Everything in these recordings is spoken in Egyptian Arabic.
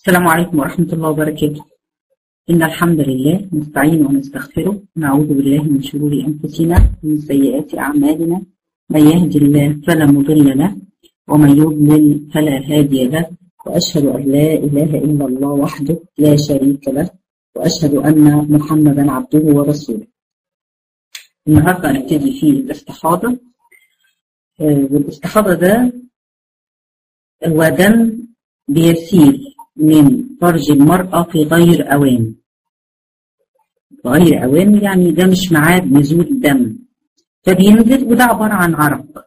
السلام عليكم ورحمة الله وبركاته إن الحمد لله نستعين ونستغفره ونعوذ بالله من شرور أنفسنا ومن سيئات أعمالنا من يهدي الله فلا مضل له ومن يضلل فلا هادي له وأشهد أن لا إله إلا الله وحده لا شريك له وأشهد أن محمدا عبده ورسوله النهاردة هنبتدي في الاستحاضة آه، والإستحاضة ده هو دم بيسيل من فرج المرأة في غير أوان غير أوان يعني ده مش ميعاد نزول الدم فبينزل وده عبارة عن عرق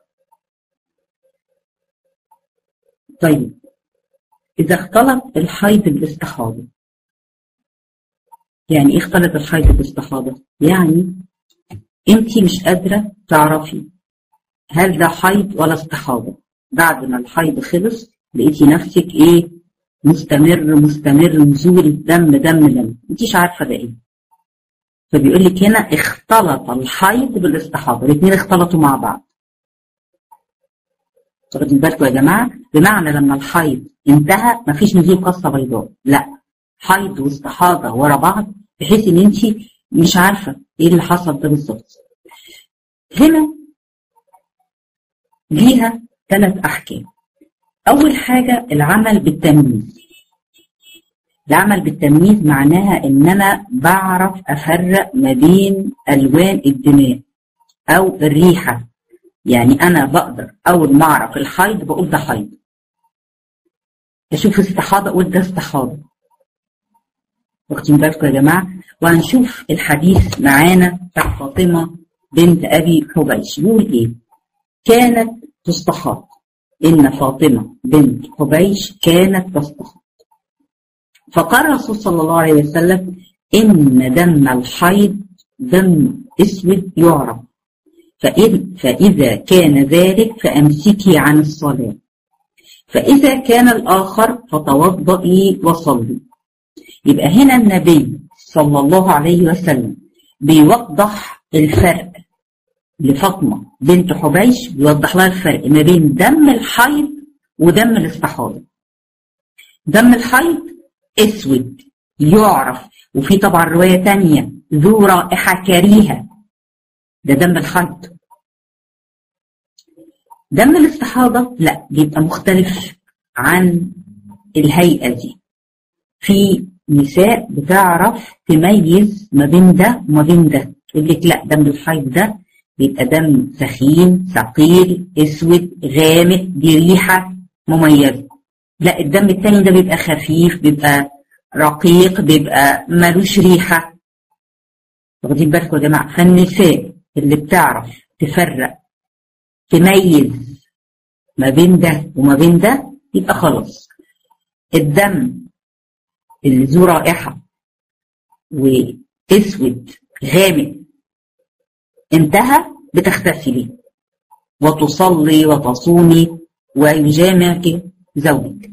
طيب إذا اختلط الحيض بالاستحاضة يعني إيه اختلط الحيض بالاستحاضة؟ يعني أنت مش قادرة تعرفي هل ده حيض ولا استحاضة بعد ما الحيض خلص لقيتي نفسك إيه مستمر مستمر نزول الدم دم دم انتيش عارفة ده إيه فبيقول لك هنا اختلط الحيض بالاستحاضة الاثنين اختلطوا مع بعض واخدين بالكم يا جماعة بمعنى لما الحيض انتهى مفيش نزول قصة بيضاء لا حيض واستحاضة ورا بعض بحيث ان انت مش عارفة ايه اللي حصل ده بالظبط هنا ليها ثلاث احكام اول حاجة العمل بالتمييز العمل بالتمييز معناها ان انا بعرف افرق ما بين الوان الدماء او الريحة يعني انا بقدر اول ما اعرف الحيض بقول ده حيض اشوف استحاضة اقول ده استحاضة واخدين بالكم يا جماعة وهنشوف الحديث معانا بتاع فاطمة بنت ابي حبيش بيقول ايه كانت تستحاض ان فاطمة بنت حبيش كانت تستحاض فقال الرسول صلى الله عليه وسلم إن دم الحيض دم أسود يعرف فإذ فإذا كان ذلك فأمسكي عن الصلاة فإذا كان الآخر فتوضئي وصلي يبقى هنا النبي صلى الله عليه وسلم بيوضح الفرق لفاطمة بنت حبيش بيوضح لها الفرق ما بين دم الحيض ودم الاستحاضة دم الحيض اسود يعرف وفي طبعا رواية تانية ذو رائحة كريهة ده دم الحيض دم الاستحاضة لا بيبقى مختلف عن الهيئة دي في نساء بتعرف تميز ما بين ده وما بين ده تقول لك لا دم الحيض ده بيبقى دم سخين ثقيل اسود غامق دي ريحة مميزة لا الدم التاني ده بيبقى خفيف بيبقى رقيق بيبقى ملوش ريحة واخدين بالكم يا جماعة فالنساء اللي بتعرف تفرق تميز ما بين ده وما بين ده يبقى خلاص الدم اللي ذو رائحة واسود غامق انتهى بتغتسلي وتصلي وتصومي ويجامعك زوجك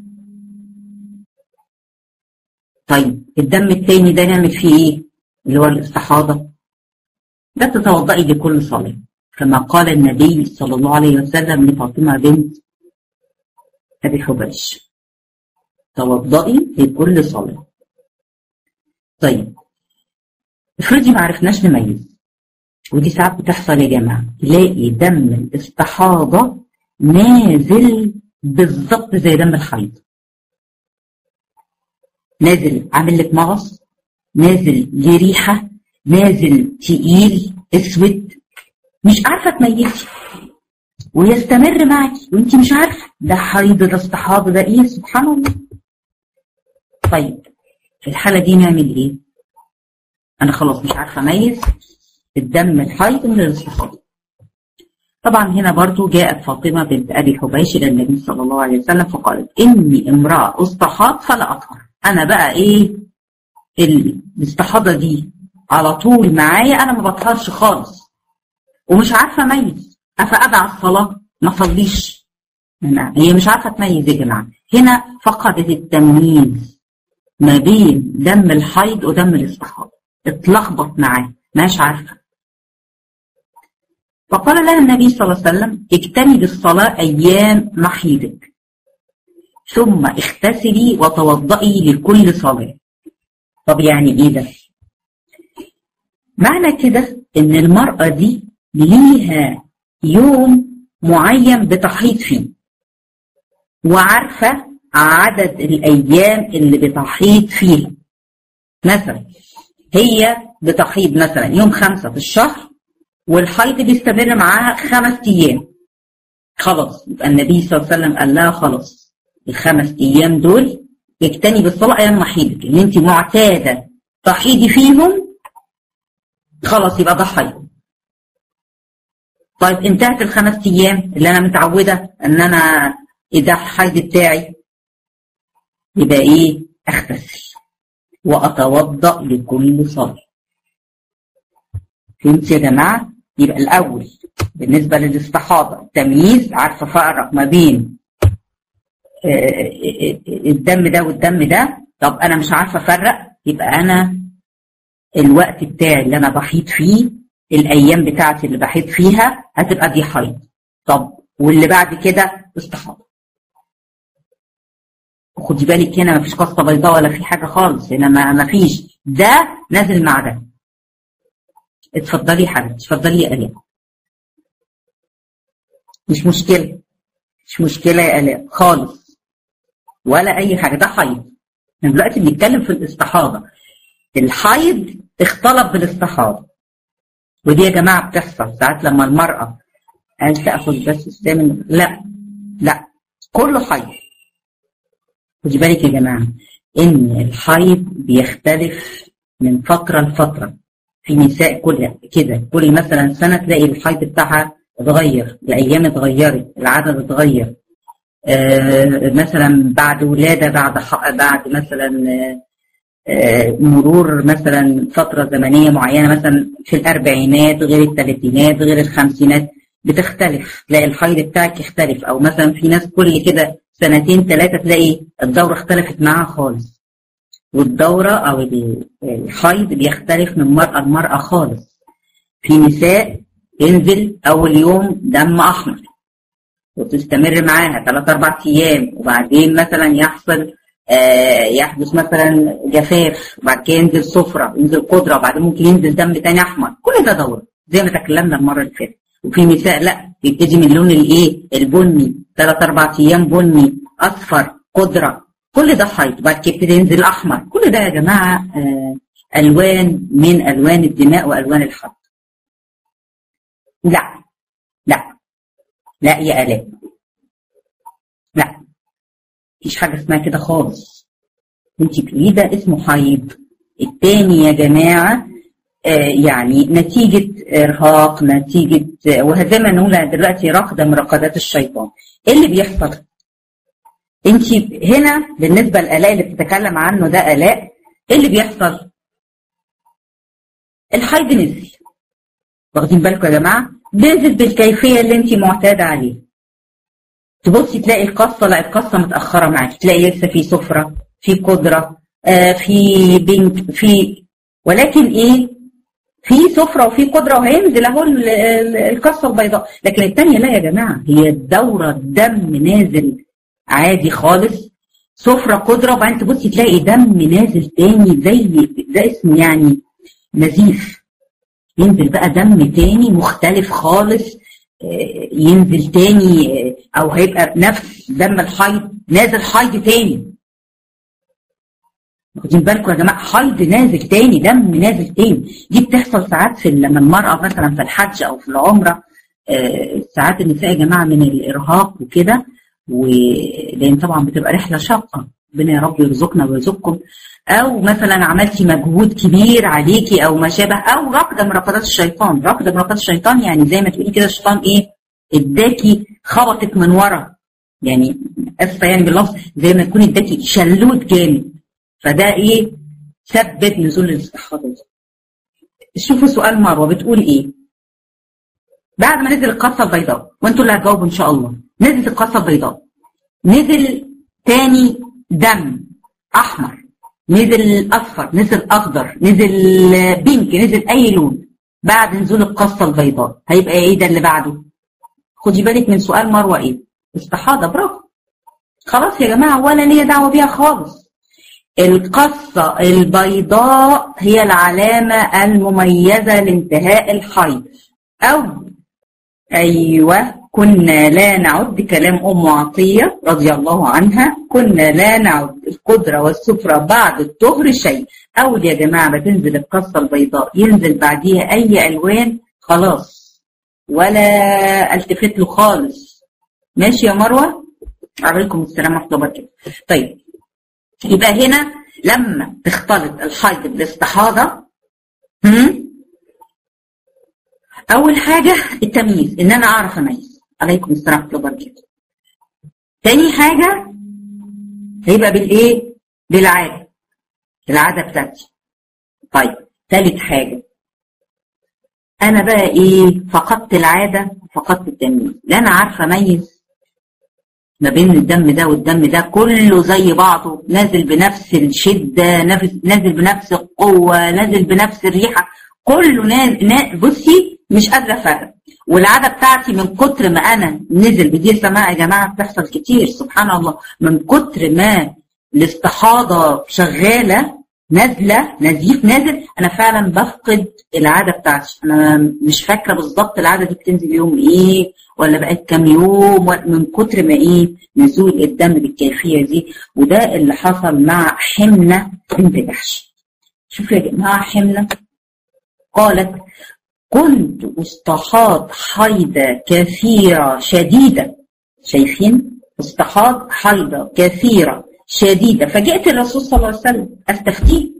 طيب الدم التاني ده نعمل فيه ايه اللي هو الاستحاضة ده تتوضئي لكل صلاة كما قال النبي صلى الله عليه وسلم لفاطمة بنت أبي حبيش توضئي لكل صلاة طيب افرضي ما عرفناش نميز ودي ساعات بتحصل يا جماعة تلاقي دم الاستحاضة نازل بالظبط زي دم الحيض نازل عامل لك مغص نازل ليه ريحة نازل تقيل اسود مش عارفة تميزي ويستمر معك وانت مش عارفة ده حيض ده استحاضة ده ايه سبحان الله طيب في الحالة دي نعمل ايه انا خلاص مش عارفة اميز الدم الحيض من الاستحاضة طبعا هنا برضو جاءت فاطمة بنت أبي حبيش إلى النبي صلى الله عليه وسلم فقالت إني امرأة أستحاض فلا أطهر أنا بقى إيه الاستحاضة دي على طول معايا أنا ما بطهرش خالص ومش عارفة أميز أفأدع الصلاة ما صليش هي مش عارفة تميز يا جماعة هنا فقدت التمييز ما بين دم الحيض ودم الاستحاضة اتلخبط معاه مش عارفة فقال لها النبي صلى الله عليه وسلم اجتنب الصلاة أيام محيضك ثم اغتسلي وتوضئي لكل صلاة طب يعني ايه ده معنى كده ان المرأة دي ليها يوم معين بتحيض فيه وعارفة عدد الأيام اللي بتحيض فيها مثلا هي بتحيض مثلا يوم خمسة في الشهر والحيض بيستمر معاها خمس أيام خلاص يبقى النبي صلى الله عليه وسلم قال لها خلاص الخمس أيام دول اجتني بالصلاة أيام محيضك اللي أنت معتادة تحيضي فيهم خلاص يبقى ده حيض طيب انتهت الخمس أيام اللي أنا متعودة إن أنا إذا الحيض بتاعي يبقى إيه أغتسل وأتوضأ لكل صلاة فهمت يا جماعة؟ يبقى الأول بالنسبة للاستحاضة التمييز عارفة أفرق ما بين الدم ده والدم ده طب أنا مش عارفة أفرق يبقى أنا الوقت بتاعي اللي أنا بحيط فيه الأيام بتاعتي اللي بحيط فيها هتبقى دي حيض طب واللي بعد كده استحاضة خدي بالك هنا مفيش قصة بيضاء ولا في حاجة خالص هنا ما مفيش ده نازل مع ده اتفضلي يا حبيبتي اتفضلي يا آلاء مش مشكلة مش مشكلة يا آلاء خالص ولا أي حاجة ده حيض احنا دلوقتي بنتكلم في الاستحاضة الحيض اختلط بالاستحاضة ودي يا جماعة بتحصل ساعات لما المرأة قال تأخذ بس السامن لا لا كله حيض خدي بالك يا جماعة إن الحيض بيختلف من فترة لفترة في نساء كل كده كل مثلا سنة تلاقي الحيض بتاعها اتغير الأيام اتغيرت العدد اتغير آه مثلا بعد ولادة بعد بعد مثلا آه مرور مثلا فترة زمنية معينة مثلا في الأربعينات غير الثلاثينات غير الخمسينات بتختلف تلاقي الحيض بتاعك يختلف أو مثلا في ناس كل كده سنتين ثلاثة تلاقي الدورة اختلفت معاها خالص والدورة أو الحيض بيختلف من مرأة لمرأة خالص في نساء ينزل أول يوم دم أحمر وتستمر معاها ثلاث أربع أيام وبعدين مثلا يحصل آه يحدث مثلا جفاف وبعد كده ينزل صفرة ينزل قدرة وبعدين ممكن ينزل دم تاني أحمر كل ده دورة زي ما تكلمنا المرة اللي فاتت وفي نساء لا بيبتدي من اللون الايه البني ثلاث اربع ايام بني اصفر قدره كل ده حيض وبعد كده يبتدي ينزل احمر كل ده يا جماعه آه الوان من الوان الدماء والوان الحيض لا لا لا يا الاء لا مفيش حاجه اسمها كده خالص انت بتقوليه ده اسمه حيض التاني يا جماعه يعني نتيجة إرهاق نتيجة وزي ما نقول دلوقتي رقدة من رقدات الشيطان إيه اللي بيحصل؟ أنت هنا بالنسبة للآلاء اللي بتتكلم عنه ده آلاء إيه اللي بيحصل؟ الحيض نزل واخدين بالكم يا جماعة؟ نزل بالكيفية اللي أنت معتادة عليها تبصي تلاقي القصة لا القصة متأخرة معاكي تلاقي لسه في سفرة في قدرة آه في بنك في ولكن ايه في سفرة وفي قدرة وهينزل اهو القصة البيضاء لكن الثانية لا يا جماعة هي الدورة الدم نازل عادي خالص سفرة قدرة وبعدين تبصي تلاقي دم نازل تاني زي ده اسمه يعني نزيف ينزل بقى دم تاني مختلف خالص ينزل تاني او هيبقى نفس دم الحيض نازل حيض تاني واخدين بالكم يا جماعه حيض نازل تاني دم نازل تاني دي بتحصل ساعات في لما المراه مثلا في الحج او في العمره آه ساعات النساء يا جماعه من الارهاق وكده ولان طبعا بتبقى رحله شاقه ربنا يا رب يرزقنا ويرزقكم او مثلا عملتي مجهود كبير عليكي او ما شابه او ركضه من ركضات الشيطان ركضه من ركضات الشيطان يعني زي ما تقولي كده الشيطان ايه اداكي خبطك من ورا يعني اسفه يعني باللفظ زي ما تكون اداكي شلوت جامد فده ايه سبب نزول الاستحاضه شوفوا سؤال مروه بتقول ايه بعد ما نزل القصه البيضاء وانتوا اللي هتجاوبوا ان شاء الله نزلت القصه البيضاء نزل تاني دم احمر نزل اصفر نزل اخضر نزل بينك نزل اي لون بعد نزول القصه البيضاء هيبقى ايه ده اللي بعده خدي بالك من سؤال مروه ايه استحاضه برافو خلاص يا جماعة ولا ليا دعوة بيها خالص القصة البيضاء هي العلامة المميزة لانتهاء الحيض أو أيوة كنا لا نعد كلام أم عطية رضي الله عنها كنا لا نعد القدرة والسفرة بعد الطهر شيء أول يا جماعة بتنزل القصة البيضاء ينزل بعديها أي ألوان خلاص ولا التفت له خالص ماشي يا مروة عليكم السلام ورحمة الله وبركاته طيب يبقى هنا لما تختلط الحيض بالاستحاضة هم؟ أول حاجة التمييز إن أنا أعرف أميز عليكم السلام ورحمة الله وبركاته تاني حاجة هيبقى بالإيه؟ بالعادة العادة بتاعتي طيب تالت حاجة أنا بقى إيه؟ فقدت العادة فقدت التمييز لا أنا عارفة أميز ما بين الدم ده والدم ده كله زي بعضه نازل بنفس الشدة نازل بنفس القوة نازل بنفس الريحة كله نازل بصي مش قادرة أفرق والعادة بتاعتي من كتر ما أنا نزل بدي سماع يا جماعة بتحصل كتير سبحان الله من كتر ما الاستحاضة شغالة نازلة نزيف نازل أنا فعلا بفقد العادة بتاعتي أنا مش فاكرة بالظبط العادة دي بتنزل يوم إيه ولا بقت كام يوم من كتر ما إيه نزول الدم بالكيفية دي وده اللي حصل مع حمنة بنت جحش شوفوا يا جماعة حمنة قالت كنت استحاض حيضة كثيرة شديدة شايفين استحاض حيضة كثيرة شديدة فجئت الرسول صلى الله عليه وسلم استفتيه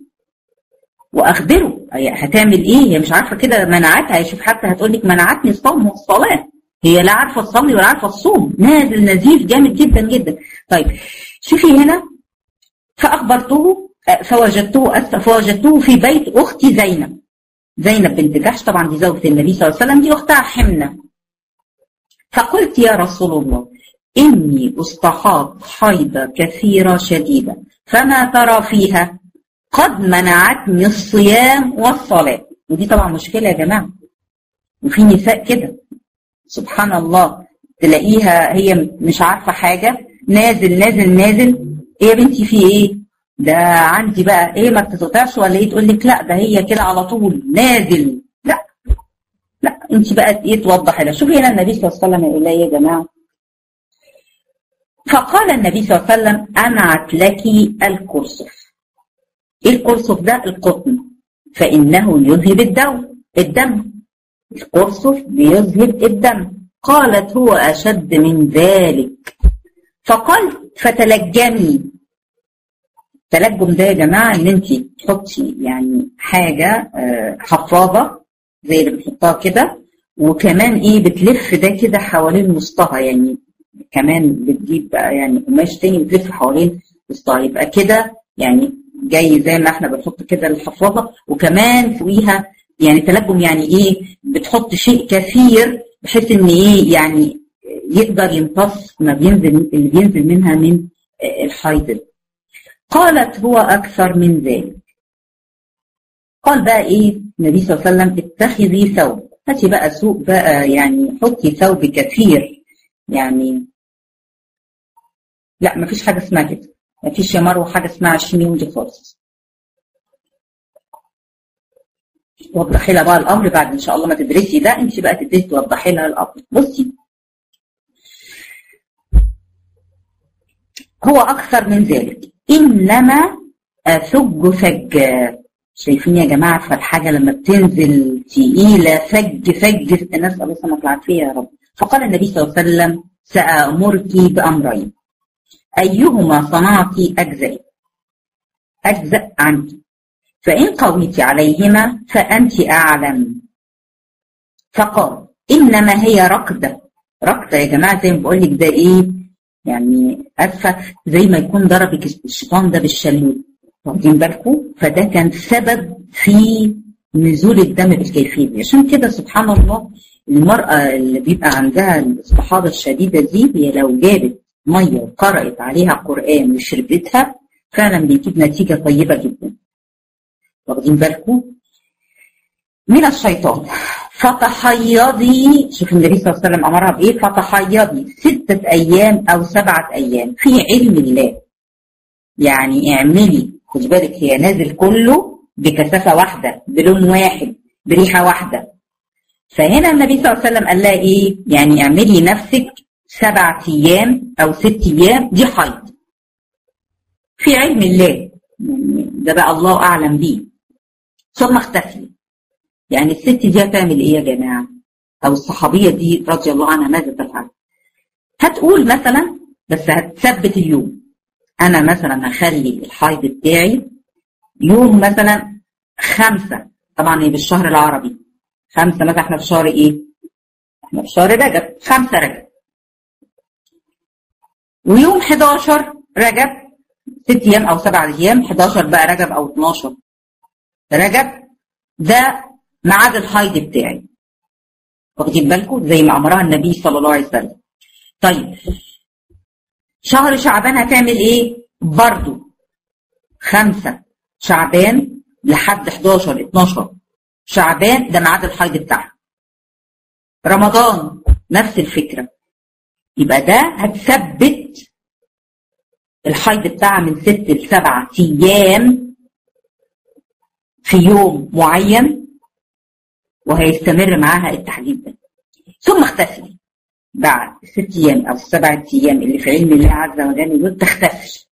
واخبره هتعمل ايه هي مش عارفه كده منعتها هيشوف حتى هتقول لك منعتني الصوم والصلاه هي لا عارفه تصلي ولا عارفه تصوم نازل نزيف جامد جدا جدا طيب شوفي هنا فاخبرته فوجدته فوجدته في بيت اختي زينب زينب بنت جحش طبعا دي زوجة النبي صلى الله عليه وسلم دي اختها حمنه فقلت يا رسول الله إني أستحاض حيضة كثيرة شديدة فما ترى فيها قد منعتني الصيام والصلاة ودي طبعا مشكلة يا جماعة وفي نساء كده سبحان الله تلاقيها هي مش عارفة حاجة نازل نازل نازل ايه يا بنتي في ايه ده عندي بقى ايه ما بتتقطعش ولا ايه تقول لك لا ده هي كده على طول نازل لا لا انت بقى ايه توضح لها شوفي هنا النبي صلى الله عليه وسلم يقول يا جماعه فقال النبي صلى الله عليه وسلم أنعت لك الكرسف إيه الكرسف ده القطن فإنه يذهب الدم الدم الكرسف بيذهب الدم قالت هو أشد من ذلك فقال فتلجمي التلجم ده يا جماعة إن أنت تحطي يعني حاجة حفاظة زي اللي بنحطها كده وكمان إيه بتلف ده كده حوالين وسطها يعني كمان بتجيب بقى يعني قماش تاني بتلف حوالين وسطها يبقى كده يعني جاي زي ما احنا بنحط كده الحفاظه وكمان فوقيها يعني تلجم يعني ايه بتحط شيء كثير بحيث ان ايه يعني يقدر يمتص ما بينزل اللي بينزل منها من الحيض قالت هو اكثر من ذلك قال بقى ايه النبي صلى الله عليه وسلم اتخذي ثوب هاتي بقى سوق بقى يعني حطي ثوب كثير يعني لا مفيش حاجة اسمها كده مفيش يا مروة حاجة اسمها 20 يوم دي خالص وضحي لها بقى الأمر بعد إن شاء الله ما تدرسي ده أنت بقى تبتدي توضحي لها الأمر بصي هو أكثر من ذلك إنما أثج فجا شايفين يا جماعة فالحاجة لما بتنزل تقيلة فج فج نسأل الله سبحانه العافية يا رب فقال النبي صلى الله عليه وسلم سأمرك بأمرين أيهما صنعت أجزأ أجزأ عنك فإن قويت عليهما فأنت أعلم فقال إنما هي ركضة ركضة يا جماعة زي ما بقول لك ده إيه يعني أسفة زي ما يكون ضربك الشيطان ده بالشلوت واخدين بالكم فده كان سبب في نزول الدم بالكيفية دي عشان كده سبحان الله المرأة اللي بيبقى عندها الاستحاضة الشديدة دي هي لو جابت مية وقرأت عليها قرآن وشربتها فعلا بيجيب نتيجة طيبة جدا واخدين بالكم من الشيطان فتحيضي شوف النبي صلى الله عليه وسلم امرها بايه فتحيضي ستة ايام او سبعة ايام في علم الله يعني اعملي خدي بالك هي نازل كله بكثافة واحدة بلون واحد بريحة واحدة فهنا النبي صلى الله عليه وسلم قال لها ايه يعني اعملي نفسك سبعة ايام او ست ايام دي حيض في علم الله ده بقى الله اعلم بيه ثم اختفي يعني الست دي هتعمل ايه يا جماعه او الصحابيه دي رضي الله عنها ماذا تفعل هتقول مثلا بس هتثبت اليوم انا مثلا هخلي الحيض بتاعي يوم مثلا خمسة طبعا بالشهر العربي خمسة مثلا احنا في شهر ايه احنا في شهر رجب خمسة رجب ويوم 11 رجب ست ايام او سبع ايام 11 بقى رجب او 12 رجب ده ميعاد الحيض بتاعي واخدين بالكم زي ما امرها النبي صلى الله عليه وسلم طيب شهر شعبان هتعمل ايه برضو خمسة شعبان لحد 11 12 شعبان ده ميعاد الحيض بتاعها رمضان نفس الفكرة يبقى ده هتثبت الحيض بتاعها من ست لسبعة أيام في يوم معين وهيستمر معاها التحديد ده ثم اختفي بعد ست أيام أو سبعة أيام اللي في علم الله عز وجل يقول تختفي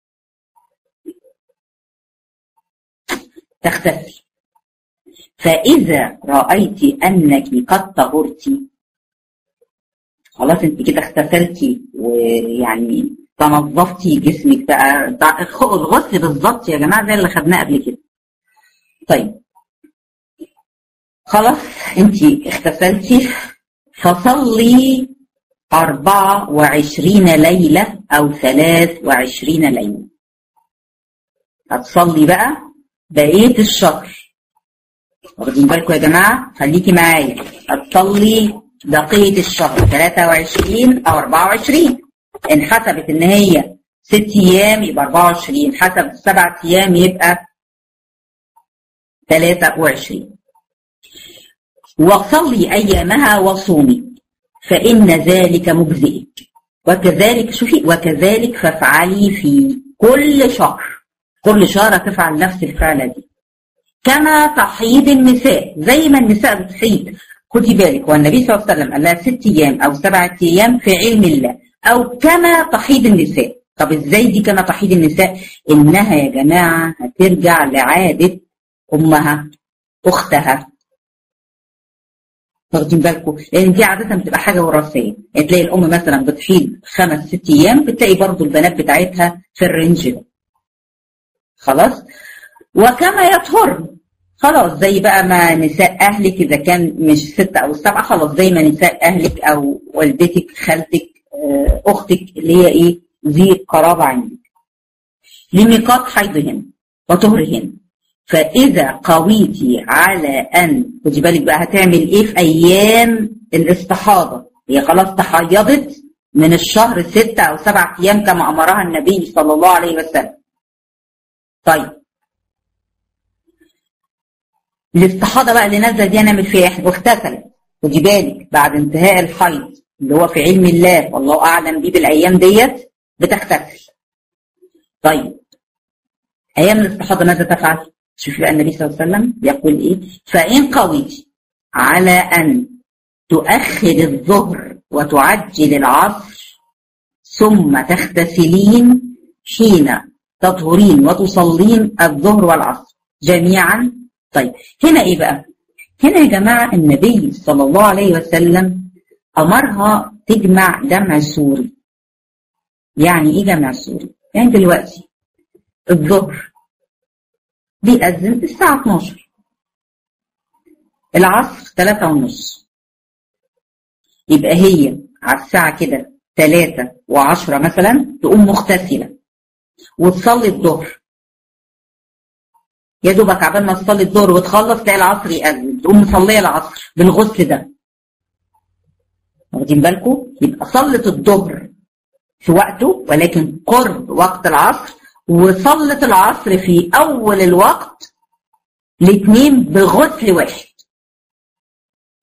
تختفي فإذا رأيت أنك قد طهرت خلاص انت كده اغتسلتي ويعني تنظفتي جسمك بقى الغسل بالظبط يا جماعه زي اللي خدناه قبل كده. طيب خلاص انت اغتسلتي فصلي 24 ليلة أو 23 ليلة هتصلي بقى بقية الشهر واخدين بالكم يا جماعة خليكي معايا هتصلي بقية الشهر 23 أو 24 إن حسبت إن هي ست أيام يبقى 24 حسب سبعة أيام يبقى 23 وصلي أيامها وصومي فإن ذلك مجزئك وكذلك شوفي وكذلك فافعلي في كل شهر كل شهر تفعل نفس الفعلة دي كما تحيض النساء زي ما النساء بتحيض خدي بالك والنبي صلى الله عليه وسلم قال لها ست ايام او سبعة ايام في علم الله او كما تحيض النساء طب ازاي دي كما تحيض النساء انها يا جماعه هترجع لعاده امها اختها واخدين بالكم لان دي عاده بتبقى حاجه وراثيه يعني تلاقي الام مثلا بتحيض خمس ست ايام بتلاقي برضو البنات بتاعتها في الرينج ده خلاص وكما يطهر خلاص زي بقى ما نساء اهلك اذا كان مش ستة او سبعة خلاص زي ما نساء اهلك او والدتك خالتك اختك اللي هي ايه ذي قرابة عندك لميقات حيضهن وطهرهن فاذا قويتي على ان خدي بالك بقى هتعمل ايه في ايام الاستحاضة هي خلاص تحيضت من الشهر ستة او سبعة ايام كما امرها النبي صلى الله عليه وسلم طيب الاستحاضه بقى اللي نازله دي هنعمل فيها احنا واغتسلت خدي بالك بعد انتهاء الحيض اللي هو في علم الله والله اعلم بيه بالايام ديت بتغتسل طيب ايام الاستحاضه ماذا تفعل؟ شوفي بقى النبي صلى الله عليه وسلم يقول ايه؟ فان قويت على ان تؤخر الظهر وتعجل العصر ثم تغتسلين حين تطهرين وتصلين الظهر والعصر جميعا طيب هنا ايه بقى هنا يا جماعة النبي صلى الله عليه وسلم أمرها تجمع جمع سوري يعني ايه جمع سوري يعني دلوقتي الظهر بيأذن الساعة 12 العصر 3 ونص يبقى هي على الساعة كده 3 و10 مثلا تقوم مغتسلة وتصلي الظهر يا دوبك عبال ما تصلي الظهر وتخلص تلاقي العصر يأذن تقوم مصليه العصر بالغسل ده واخدين بالكم يبقى صلت الظهر في وقته ولكن قرب وقت العصر وصلت العصر في اول الوقت الاثنين بغسل واحد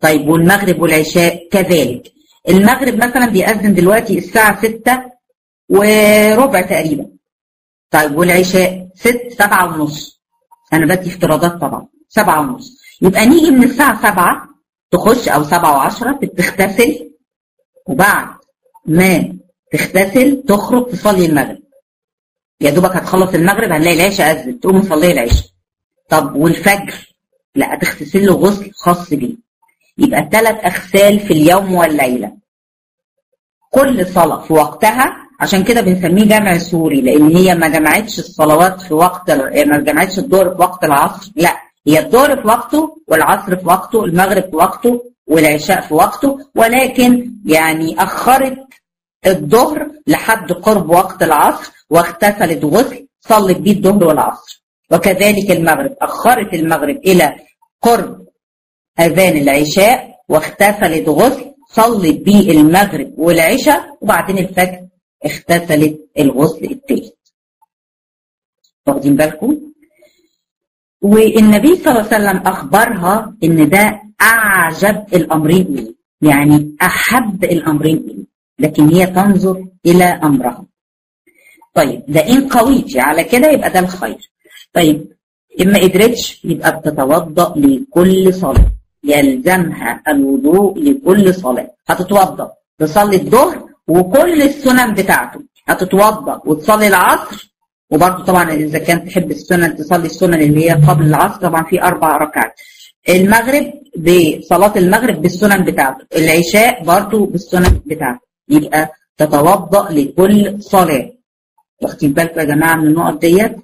طيب والمغرب والعشاء كذلك المغرب مثلا بيأذن دلوقتي الساعة 6 وربع تقريبا طيب والعشاء 6 7 ونص انا بدي افتراضات طبعا 7 ونص يبقى نيجي من الساعة 7 تخش او 7 و10 تغتسل وبعد ما تغتسل تخرج تصلي المغرب يا دوبك هتخلص المغرب هنلاقي العشاء أذن تقوم تصلي العشاء طب والفجر لا تغتسل له غسل خاص بيه يبقى ثلاث أغسال في اليوم والليلة كل صلاة في وقتها عشان كده بنسميه جمع سوري لأن هي ما جمعتش الصلوات في وقت ما جمعتش الظهر في وقت العصر لا هي الظهر في وقته والعصر في وقته المغرب في وقته والعشاء في وقته ولكن يعني أخرت الظهر لحد قرب وقت العصر واغتسلت غسل صلت بيه الظهر والعصر وكذلك المغرب أخرت المغرب إلى قرب أذان العشاء واغتسلت غسل صلت بيه المغرب والعشاء وبعدين الفجر اغتسلت الغسل الثالث واخدين بالكم والنبي صلى الله عليه وسلم أخبرها إن ده أعجب الأمرين إليه يعني أحب الأمرين إليه لكن هي تنظر إلى أمرها طيب ده إن قويتي على كده يبقى ده الخير طيب إما قدرتش يبقى بتتوضأ لكل صلاة يلزمها الوضوء لكل صلاة هتتوضأ تصلي الظهر وكل السنن بتاعته هتتوضأ وتصلي العصر وبرضه طبعا إذا كانت تحب السنن تصلي السنن اللي هي قبل العصر طبعا في أربع ركعات المغرب بصلاة المغرب بالسنن بتاعته العشاء برضه بالسنن بتاعته يبقى تتوضأ لكل صلاة واخدين بالكم يا جماعة من النقط ديت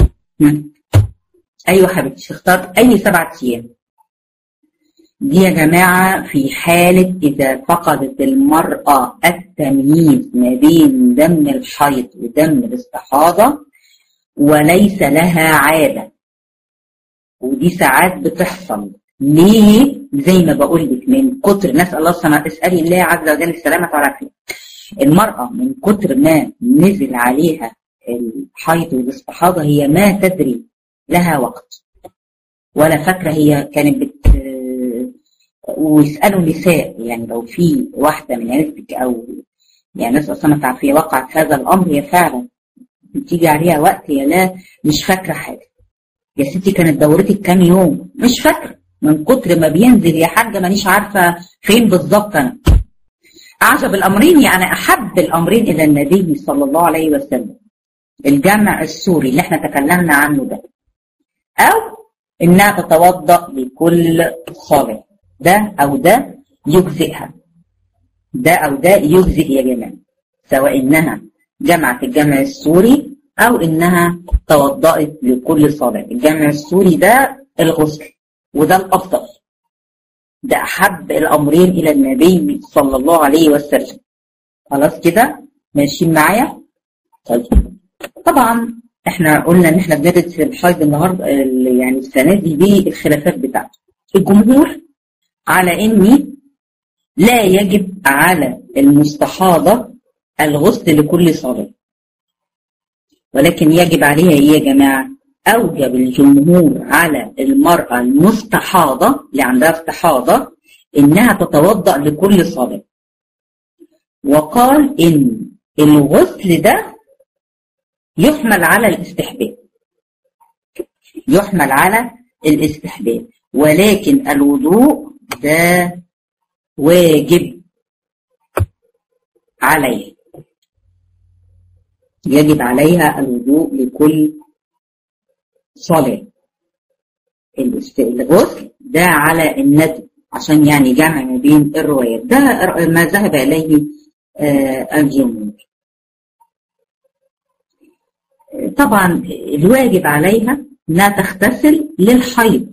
أيوة حبيبتي اخترت أي سبعة أيام دي يا جماعة في حالة إذا فقدت المرأة التمييز ما بين دم الحيض ودم الاستحاضة وليس لها عادة ودي ساعات بتحصل ليه زي ما بقول لك من كتر نسأل الله سبحانه اسألي الله عز وجل السلامة والعافية المرأة من كتر ما نزل عليها الحيض والاستحاضة هي ما تدري لها وقت ولا فاكرة هي كانت بت ويسألوا نساء يعني لو في واحدة من عيلتك أو يعني نسأل الله تعرفية وقعت هذا الأمر هي فعلا بتيجي عليها وقت هي لا مش فاكرة حاجة يا ستي كانت دورتك كام يوم مش فاكرة من كتر ما بينزل يا حاجة مانيش عارفة فين بالظبط أنا أعجب الأمرين يعني أحب الأمرين إلى النبي صلى الله عليه وسلم الجمع السوري اللي احنا تكلمنا عنه ده أو إنها تتوضأ لكل صلاة ده أو ده يجزئها ده أو ده يجزئ يا جماعة سواء إنها جمعت الجمع السوري أو إنها توضأت لكل صلاة الجمع السوري ده الغسل وده الأفضل ده أحب الأمرين إلى النبي صلى الله عليه وسلم خلاص كده ماشيين معايا طيب طبعا احنا قلنا ان احنا بندرس الحيض النهارده يعني السنه دي بالخلافات بتاعته الجمهور على اني لا يجب على المستحاضه الغسل لكل صلاه ولكن يجب عليها ايه يا جماعه اوجب الجمهور على المراه المستحاضه اللي عندها استحاضه انها تتوضا لكل صلاه وقال ان الغسل ده يحمل على الاستحباب يحمل على الاستحباب ولكن الوضوء ده واجب عليه يجب عليها الوضوء لكل صلاة الغسل ده على الندب عشان يعني جمع ما بين الروايات ده ما ذهب إليه آه الجمهور طبعا الواجب عليها انها تغتسل للحيض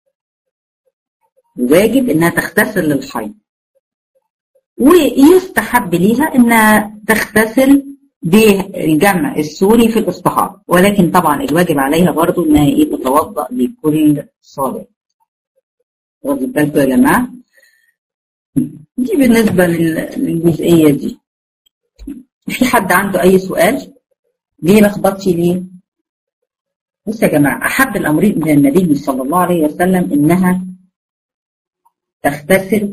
الواجب انها تغتسل للحيض ويستحب ليها انها تغتسل بالجمع السوري في الاصطحاب ولكن طبعا الواجب عليها برضو انها ايه تتوضا لكل صلاه واخد بالكم يا جماعه دي بالنسبه للجزئيه دي في حد عنده اي سؤال ليه لخبطتي ليه بص يا جماعه احب الامرين من النبي صلى الله عليه وسلم انها تغتسل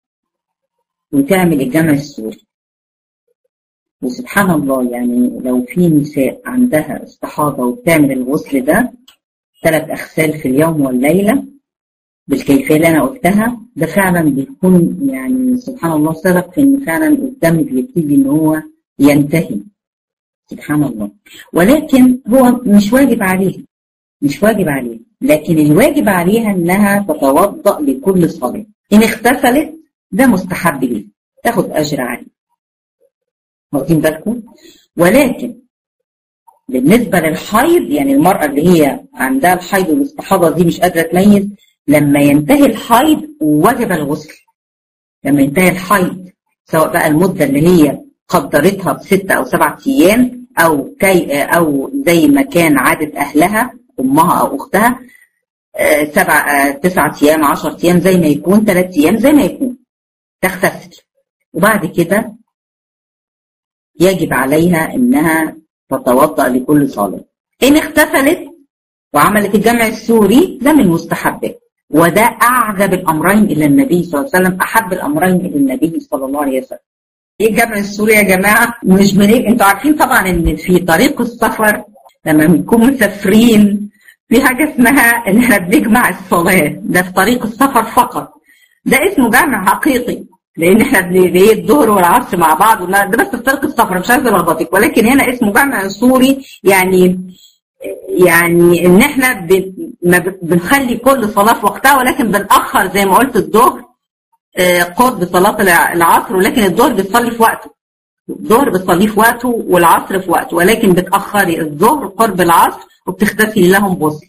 وتعمل الجمع السوري وسبحان الله يعني لو في نساء عندها استحاضة وبتعمل الغسل ده ثلاث أغسال في اليوم والليلة بالكيفية اللي أنا قلتها ده فعلا بيكون يعني سبحان الله سبب في إن فعلا الدم بيبتدي إن هو ينتهي سبحان الله ولكن هو مش واجب عليه مش واجب عليه لكن الواجب عليها إنها تتوضأ لكل صلاة إن اغتسلت ده مستحب ليه تاخد أجر عليه واخدين بالكم ولكن بالنسبة للحيض يعني المرأة اللي هي عندها الحيض والاستحاضة دي مش قادرة تميز لما ينتهي الحيض وجب الغسل لما ينتهي الحيض سواء بقى المدة اللي هي قدرتها بستة أو سبعة أيام أو كي أو زي ما كان عادة أهلها أمها أو أختها سبع تسعة أيام عشر أيام زي ما يكون ثلاث أيام زي ما يكون تغتسل وبعد كده يجب عليها إنها تتوضأ لكل صلاة إن اغتسلت وعملت الجمع السوري ده من المستحبات وده أعجب الأمرين إلى النبي صلى الله عليه وسلم أحب الأمرين إلى النبي صلى الله عليه وسلم إيه الجمع السوري يا جماعة مش من إيه أنتوا عارفين طبعا إن في طريق السفر لما بنكون مسافرين في حاجة اسمها إن إحنا بنجمع الصلاة ده في طريق السفر فقط ده اسمه جمع حقيقي لان احنا بنلاقي الظهر والعصر مع بعض ده بس في طريق السفر مش عايز الخبطك ولكن هنا اسمه جمع سوري يعني يعني ان احنا بنخلي كل صلاه في وقتها ولكن بنأخر زي ما قلت الظهر قرب صلاه العصر ولكن الظهر بتصلي في وقته الظهر بتصليه في وقته والعصر في وقته ولكن بتأخري الظهر قرب العصر وبتغتسلي لهم بص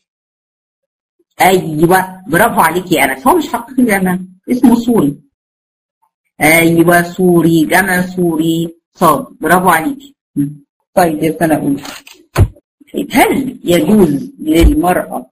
ايوه برافو عليكي يا انس هو مش حقيقي جمع اسمه سوري ايوه سوري جمع سوري صاد برافو عليكي طيب يا سنة أولى هل يجوز للمرأة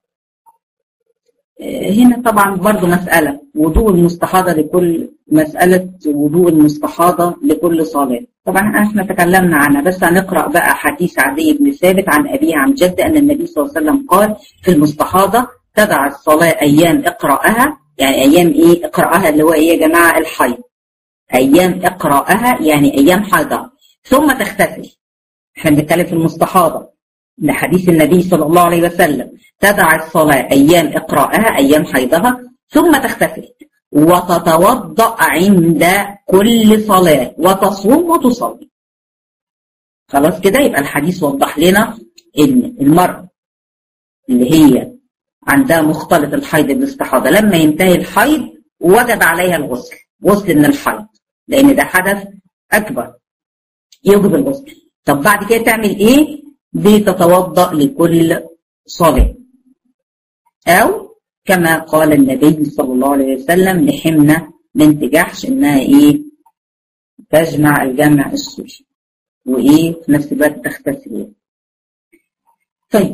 هنا طبعا برضو مسألة وضوء المستحاضة لكل مسألة وضوء المستحاضة لكل صلاة طبعا احنا تكلمنا عنها بس هنقرأ بقى حديث عدي بن ثابت عن أبيه عن جد أن النبي صلى الله عليه وسلم قال في المستحاضة تدع الصلاة أيام اقرأها يعني أيام إيه اقرأها اللي هو إيه يا جماعة الحيض أيام اقرأها يعني أيام حيضة ثم تغتسل احنا بنتكلم في المستحاضة لحديث النبي صلى الله عليه وسلم تدع الصلاة أيام اقرأها أيام حيضها ثم تغتسل وتتوضأ عند كل صلاة وتصوم وتصلي خلاص كده يبقى الحديث وضح لنا ان المرأة اللي هي عندها مختلط الحيض بالاستحاضة لما ينتهي الحيض وجب عليها الغسل غسل من الحيض لان ده حدث اكبر يوجب الغسل طب بعد كده تعمل ايه بتتوضا لكل صلاه او كما قال النبي صلى الله عليه وسلم لحمنه بنت جحش انها ايه تجمع الجمع السوري وايه في نفس الوقت تغتسل طيب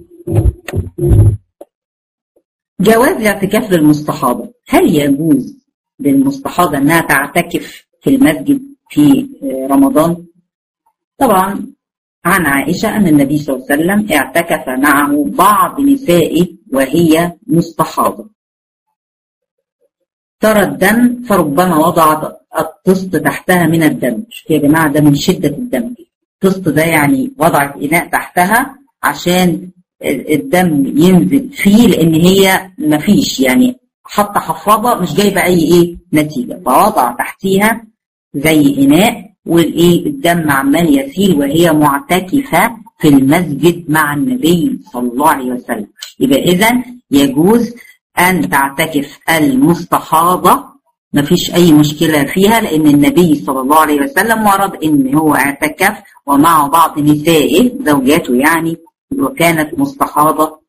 جواز الاعتكاف للمستحاضه هل يجوز للمستحاضة أنها تعتكف في المسجد في رمضان طبعا عن عائشة أن النبي صلى الله عليه وسلم اعتكف معه بعض نسائه وهي مستحاضة ترى الدم فربما وضعت الطست تحتها من الدم يا جماعة ده من شدة الدم الطست ده يعني وضعت إناء تحتها عشان الدم ينزل فيه لأن هي مفيش يعني حاطه حفاضه مش جايبه اي ايه نتيجه فوضع تحتيها زي اناء والايه الدم عمال يسيل وهي معتكفه في المسجد مع النبي صلى الله عليه وسلم يبقى اذا يجوز ان تعتكف المستحاضه مفيش اي مشكله فيها لان النبي صلى الله عليه وسلم ورد ان هو اعتكف ومع بعض نسائه زوجاته يعني وكانت مستحاضه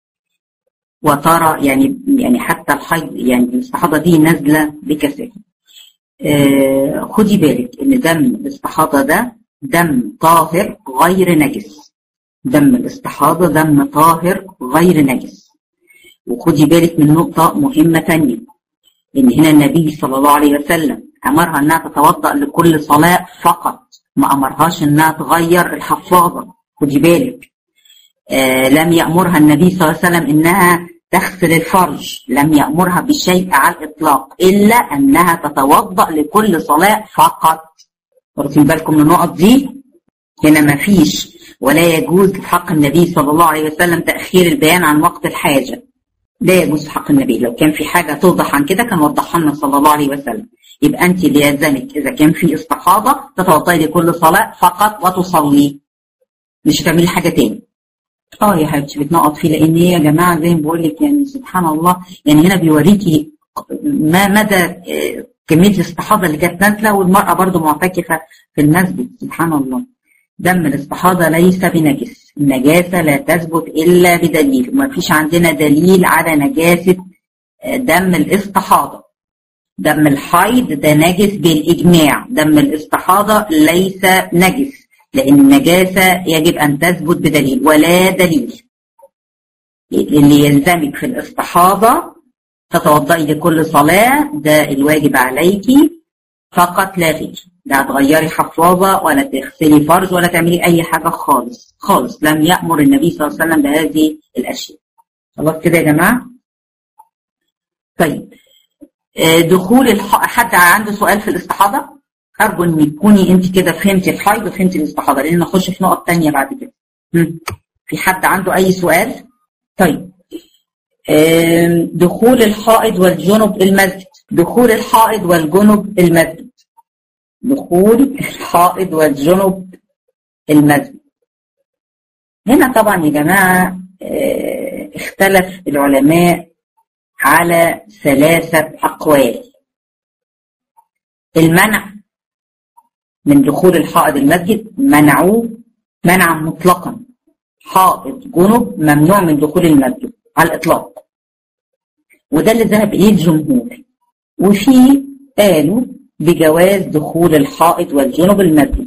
وترى يعني يعني حتى الحيض يعني الاستحاضه دي نازله بكثافه. آه خدي بالك ان دم الاستحاضه ده دم طاهر غير نجس. دم الاستحاضه دم طاهر غير نجس. وخدي بالك من نقطه مهمه ثانيه ان هنا النبي صلى الله عليه وسلم امرها انها تتوضا لكل صلاه فقط ما امرهاش انها تغير الحفاظه خدي بالك. آه لم يامرها النبي صلى الله عليه وسلم انها تغسل الفرج لم يأمرها بشيء على الإطلاق إلا أنها تتوضأ لكل صلاة فقط واخدين بالكم من النقط دي هنا ما فيش ولا يجوز في حق النبي صلى الله عليه وسلم تأخير البيان عن وقت الحاجة لا يجوز في حق النبي لو كان في حاجة توضح عن كده كان وضحها لنا صلى الله عليه وسلم يبقى أنت اللي يلزمك إذا كان في استحاضة تتوضئي لكل صلاة فقط وتصلي مش هتعملي حاجة تاني اه يا حبيبتي بتنقط فيه لان هي يا جماعه زي ما بقول لك يعني سبحان الله يعني هنا بيوريكي ما مدى كميه الاستحاضه اللي كانت نازله والمراه برضو معتكفه في المسجد سبحان الله دم الاستحاضه ليس بنجس النجاسه لا تثبت الا بدليل وما فيش عندنا دليل على نجاسه دم الاستحاضه دم الحيض ده نجس بالاجماع دم الاستحاضه ليس نجس لأن النجاسة يجب أن تثبت بدليل ولا دليل اللي يلزمك في الاستحاضة تتوضئي لكل صلاة ده الواجب عليكي فقط لا غير لا تغيري حفاظة ولا تغسلي فرج ولا تعملي أي حاجة خالص خالص لم يأمر النبي صلى الله عليه وسلم بهذه الأشياء خلاص كده يا جماعة طيب دخول الح... حد عنده سؤال في الاستحاضة ارجو ان تكوني انت كده فهمتي الحيض وفهمتي الاستحاضه لان نخش في نقط ثانيه بعد كده في حد عنده اي سؤال طيب دخول الحائض والجنب المسجد دخول الحائض والجنب المسجد دخول الحائض والجنب المسجد هنا طبعا يا جماعه اختلف العلماء على ثلاثه اقوال المنع من دخول الحائض المسجد منعوه منعا مطلقا حائض جنب ممنوع من دخول المسجد على الإطلاق وده اللي ذهب إليه الجمهور وفي قالوا بجواز دخول الحائض والجنب المسجد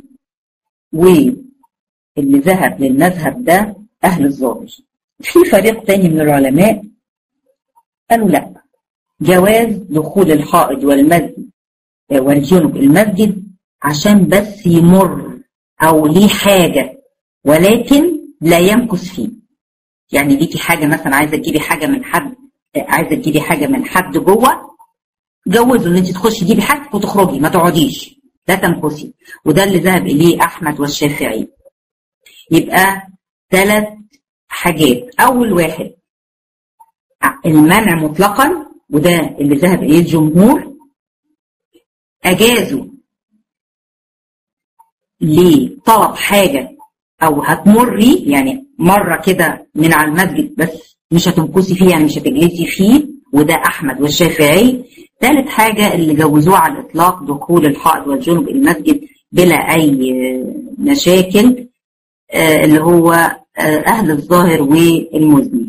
واللي ذهب للمذهب ده أهل الظاهر في فريق تاني من العلماء قالوا لا جواز دخول الحائض والمسجد والجنب المسجد عشان بس يمر او ليه حاجه ولكن لا يمكث فيه يعني ليكي حاجه مثلا عايزه تجيبي حاجه من حد عايزه تجيبي حاجه من حد جوه جوزوا ان انت تخشي تجيبي حاجتك وتخرجي ما تقعديش لا تمكثي وده اللي ذهب اليه احمد والشافعي يبقى ثلاث حاجات اول واحد المنع مطلقا وده اللي ذهب اليه الجمهور اجازوا لطلب حاجة أو هتمري يعني مرة كده من على المسجد بس مش هتمكسي فيه يعني مش هتجلسي فيه وده أحمد والشافعي ثالث حاجة اللي جوزوه على الإطلاق دخول الحائض والجنب المسجد بلا أي مشاكل اللي هو أهل الظاهر والمزني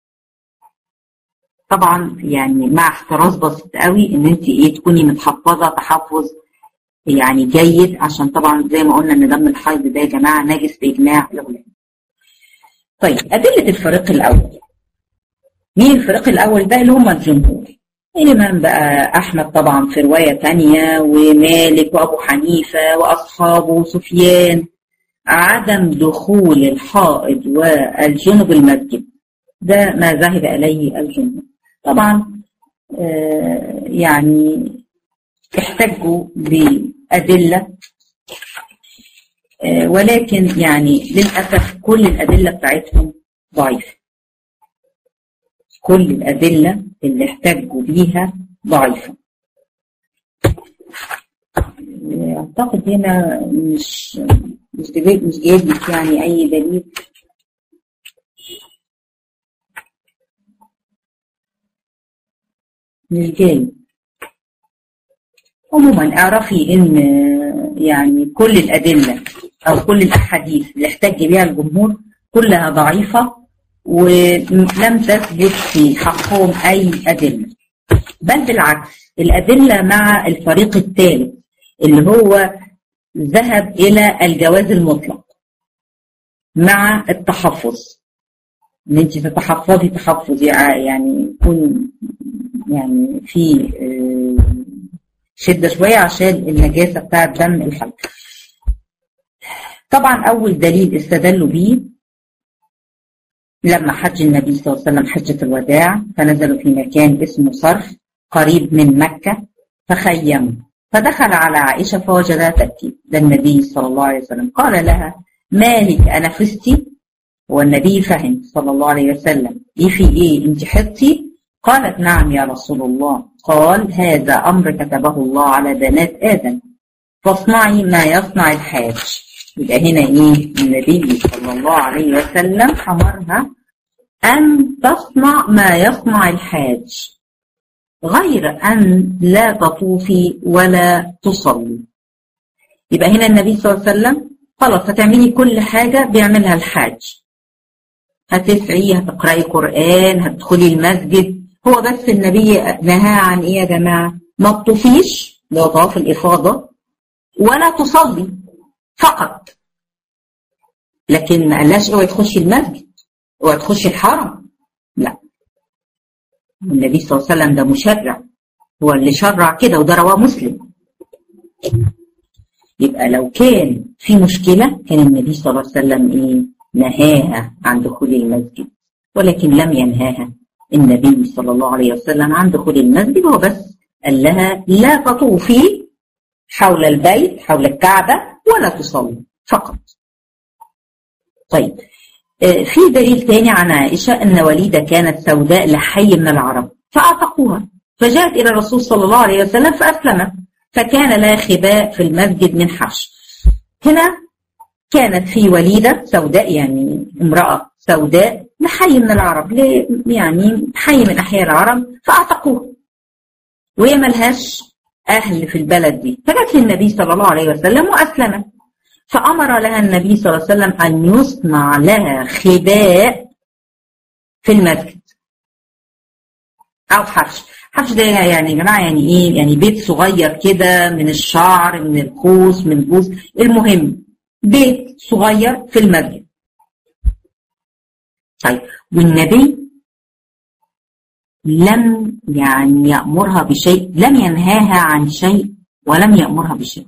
طبعا يعني مع احتراز بسيط قوي ان انت ايه تكوني متحفظه تحفظ يعني جيد عشان طبعا زي ما قلنا ان دم الحيض ده يا جماعه نجس باجماع العلماء. طيب ادله الفريق الاول. مين الفريق الاول ده اللي هم الجمهور. الامام بقى احمد طبعا في روايه ثانيه ومالك وابو حنيفه واصحابه وسفيان عدم دخول الحائض والجنب المسجد ده ما ذهب اليه الجمهور. طبعا آه يعني احتجوا بأدلة ولكن يعني للأسف كل الأدلة بتاعتهم ضعيفة كل الأدلة اللي احتجوا بيها ضعيفة أعتقد هنا مش مش جايب مش جايب لك يعني أي دليل مش جايب عموما اعرفي ان يعني كل الادله او كل الاحاديث اللي احتج بها الجمهور كلها ضعيفه ولم تثبت في حقهم اي ادله بل بالعكس الادله مع الفريق الثالث اللي هو ذهب الى الجواز المطلق مع التحفظ ان انت تتحفظي تحفظ يعني يكون يعني في شده شويه عشان النجاسه بتاعه دم الحيض. طبعا اول دليل استدلوا بيه لما حج النبي صلى الله عليه وسلم حجة الوداع فنزلوا في مكان اسمه صرف قريب من مكة فخيموا فدخل على عائشة فوجدها تبكي ده النبي صلى الله عليه وسلم قال لها مالك أنفستي والنبي فهم صلى الله عليه وسلم إيه في إيه أنت حطي قالت نعم يا رسول الله قال هذا أمر كتبه الله على بنات آدم فاصنعي ما يصنع الحاج يبقى هنا إيه النبي صلى الله عليه وسلم أمرها أن تصنع ما يصنع الحاج غير أن لا تطوفي ولا تصلي يبقى هنا النبي صلى الله عليه وسلم خلاص هتعملي كل حاجة بيعملها الحاج هتسعي هتقرأي قرآن هتدخلي المسجد هو بس النبي نهى عن ايه يا جماعة ما تطوفيش لو طواف الإفاضة ولا تصلي فقط لكن ما قالهاش اوعي تخشي المسجد اوعي تخشي الحرم لا النبي صلى الله عليه وسلم ده مشرع هو اللي شرع كده وده رواه مسلم يبقى لو كان في مشكلة كان النبي صلى الله عليه وسلم ايه نهاها عن دخول المسجد ولكن لم ينهاها النبي صلى الله عليه وسلم عن دخول المسجد هو بس قال لها لا تطوفي حول البيت حول الكعبة ولا تصلي فقط طيب في دليل تاني عن عائشة أن وليدة كانت سوداء لحي من العرب فأعتقوها فجاءت إلى الرسول صلى الله عليه وسلم فأسلمت فكان لها خباء في المسجد من حش هنا كانت في وليدة سوداء يعني امرأة سوداء لحي من العرب يعني حي من أحياء العرب فأعتقوها وهي ملهاش أهل في البلد دي فجت للنبي صلى الله عليه وسلم وأسلمت فأمر لها النبي صلى الله عليه وسلم أن يصنع لها خباء في المسجد أو حفش حفش ده يعني يا جماعة يعني إيه يعني بيت صغير كده من الشعر من القوس من البوس المهم بيت صغير في المسجد طيب والنبي لم يعني يأمرها بشيء لم ينهاها عن شيء ولم يأمرها بشيء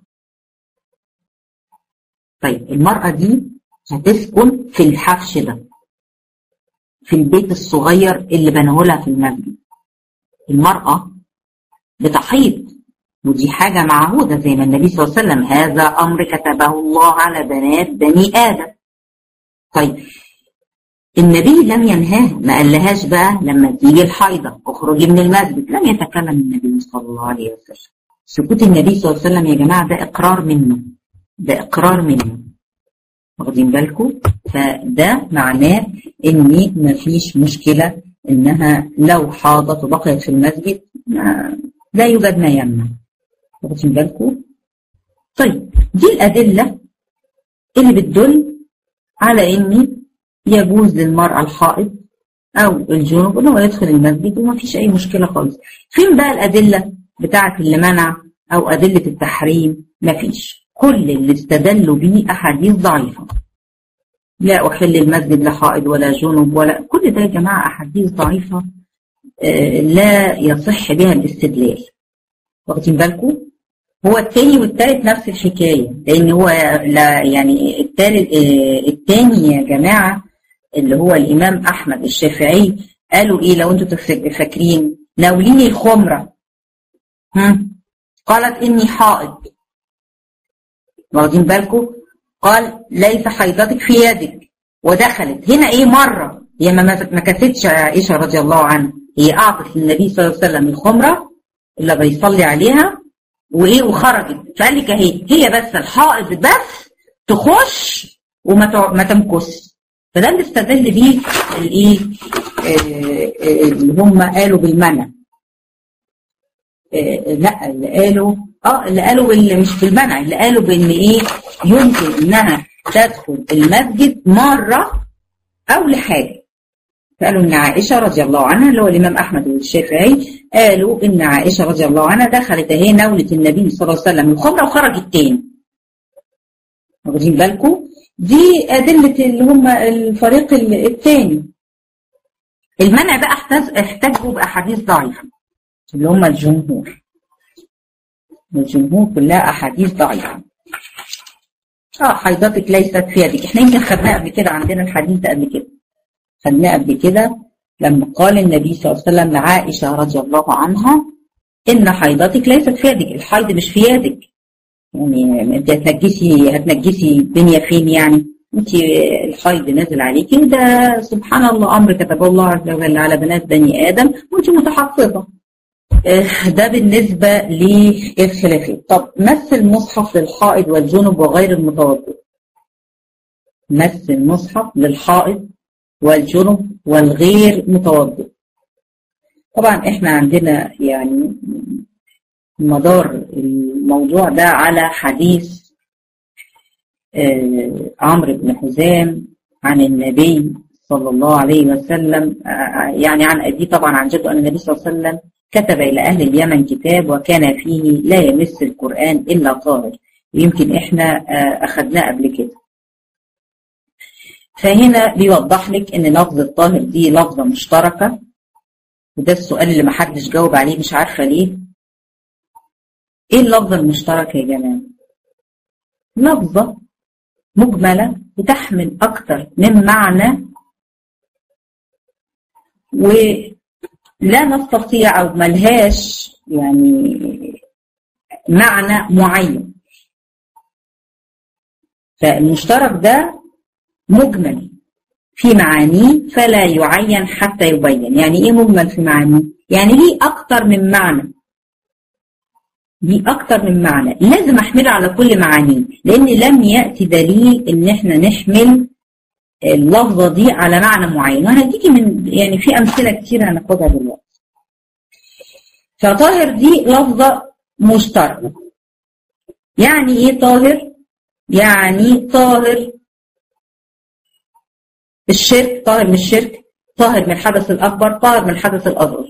طيب المرأة دي هتسكن في الحفش ده في البيت الصغير اللي بنوه لها في المسجد المرأة بتحيض ودي حاجة معهودة زي ما النبي صلى الله عليه وسلم هذا أمر كتبه الله على بنات بني آدم طيب النبي لم ينهاها ما قالهاش بقى لما تيجي الحيضة اخرجي من المسجد لم يتكلم النبي صلى الله عليه وسلم سكوت النبي صلى الله عليه وسلم يا جماعة ده إقرار منه ده إقرار منه واخدين بالكم فده معناه إن مفيش مشكلة إنها لو حاضت وبقيت في المسجد لا يوجد ما يمنع واخدين بالكم طيب دي الأدلة اللي بتدل على إن يجوز للمرأة الحائض أو الجنوب إن هو يدخل المسجد وما فيش أي مشكلة خالص فين بقى الأدلة بتاعة اللي منع أو أدلة التحريم ما فيش كل اللي استدلوا به أحاديث ضعيفة لا أحل المسجد لحائض ولا جنوب ولا كل ده يا جماعة أحاديث ضعيفة لا يصح بها الاستدلال واخدين بالكم هو التاني والتالت نفس الحكاية لأن هو لا يعني التالت التاني يا جماعة اللي هو الإمام أحمد الشافعي قالوا إيه لو أنتوا فاكرين ناوليني الخمرة هم؟ قالت إني حائض واخدين بالكم قال ليس حيضتك في يدك ودخلت هنا إيه مرة هي ما كستش عائشة رضي الله عنها هي أعطت للنبي صلى الله عليه وسلم الخمرة اللي بيصلي عليها وايه وخرجت فقال لك اهي هي بس الحائض بس تخش وما ما تمكس فده اللي استدل بيه الايه اللي هم قالوا بالمنع لا اللي قالوا اه اللي قالوا باللي مش بالمنع اللي قالوا بان ايه يمكن انها تدخل المسجد مره او لحاجه قالوا ان عائشه رضي الله عنها اللي هو الامام احمد والشافعي قالوا ان عائشه رضي الله عنها دخلت اهي نوله النبي صلى الله عليه وسلم الخمره وخرجت تاني واخدين بالكم دي ادله اللي هم الفريق الثاني المنع بقى احتاج احتاجوا باحاديث ضعيفه اللي هم الجمهور الجمهور كلها احاديث ضعيفه اه حيضتك ليست في يدك احنا يمكن خدناه قبل كده عندنا الحديث ده قبل كده خدناه قبل كده لما قال النبي صلى الله عليه وسلم لعائشة رضي الله عنها إن حيضتك ليست في يدك الحيض مش في يدك يعني انت هتنجسي هتنجسي الدنيا فين يعني انت الحيض نازل عليكي وده سبحان الله امر كتبه الله عز وجل على بنات بني ادم وانت متحفظه ده بالنسبه للخلافات طب مس المصحف للحائض والجنب وغير المتوضئ مس المصحف للحائض والجنب والغير متوضئ طبعا احنا عندنا يعني مدار الموضوع ده على حديث آه عمرو بن حزام عن النبي صلى الله عليه وسلم آه يعني عن أبي طبعا عن جده أن النبي صلى الله عليه وسلم كتب إلى أهل اليمن كتاب وكان فيه لا يمس القرآن إلا طاهر يمكن إحنا آه أخذناه قبل كده فهنا بيوضح لك إن لفظ الطاهر دي لفظة مشتركة وده السؤال اللي محدش جاوب عليه مش عارفة ليه ايه اللفظة المشتركة يا جماعة لفظة مجملة بتحمل أكتر من معنى ولا نستطيع أو ملهاش يعني معنى معين فالمشترك ده مجمل في معانيه فلا يعين حتى يبين يعني ايه مجمل في معانيه يعني ليه اكتر من معنى دي اكتر من معنى لازم احمله على كل معانيه لان لم ياتي دليل ان احنا نحمل اللفظه دي على معنى معين وهديكي من يعني في امثله كتير هناخدها دلوقتي فطاهر دي لفظه مشتركه يعني ايه طاهر يعني طاهر الشرك طاهر من الشرك طاهر من الحدث الأكبر طاهر من الحدث الأصغر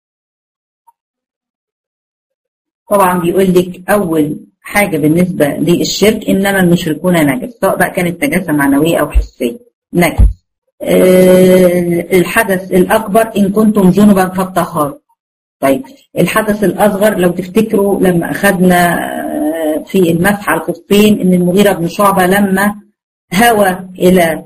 طبعا بيقول لك أول حاجة بالنسبة للشرك إنما المشركون نجس سواء بقى كانت نجاسة معنوية أو حسية نجس أه الحدث الأكبر إن كنتم جنبا فالطهار طيب الحدث الأصغر لو تفتكروا لما أخذنا في المسح على الخفين إن المغيرة بن شعبة لما هوى إلى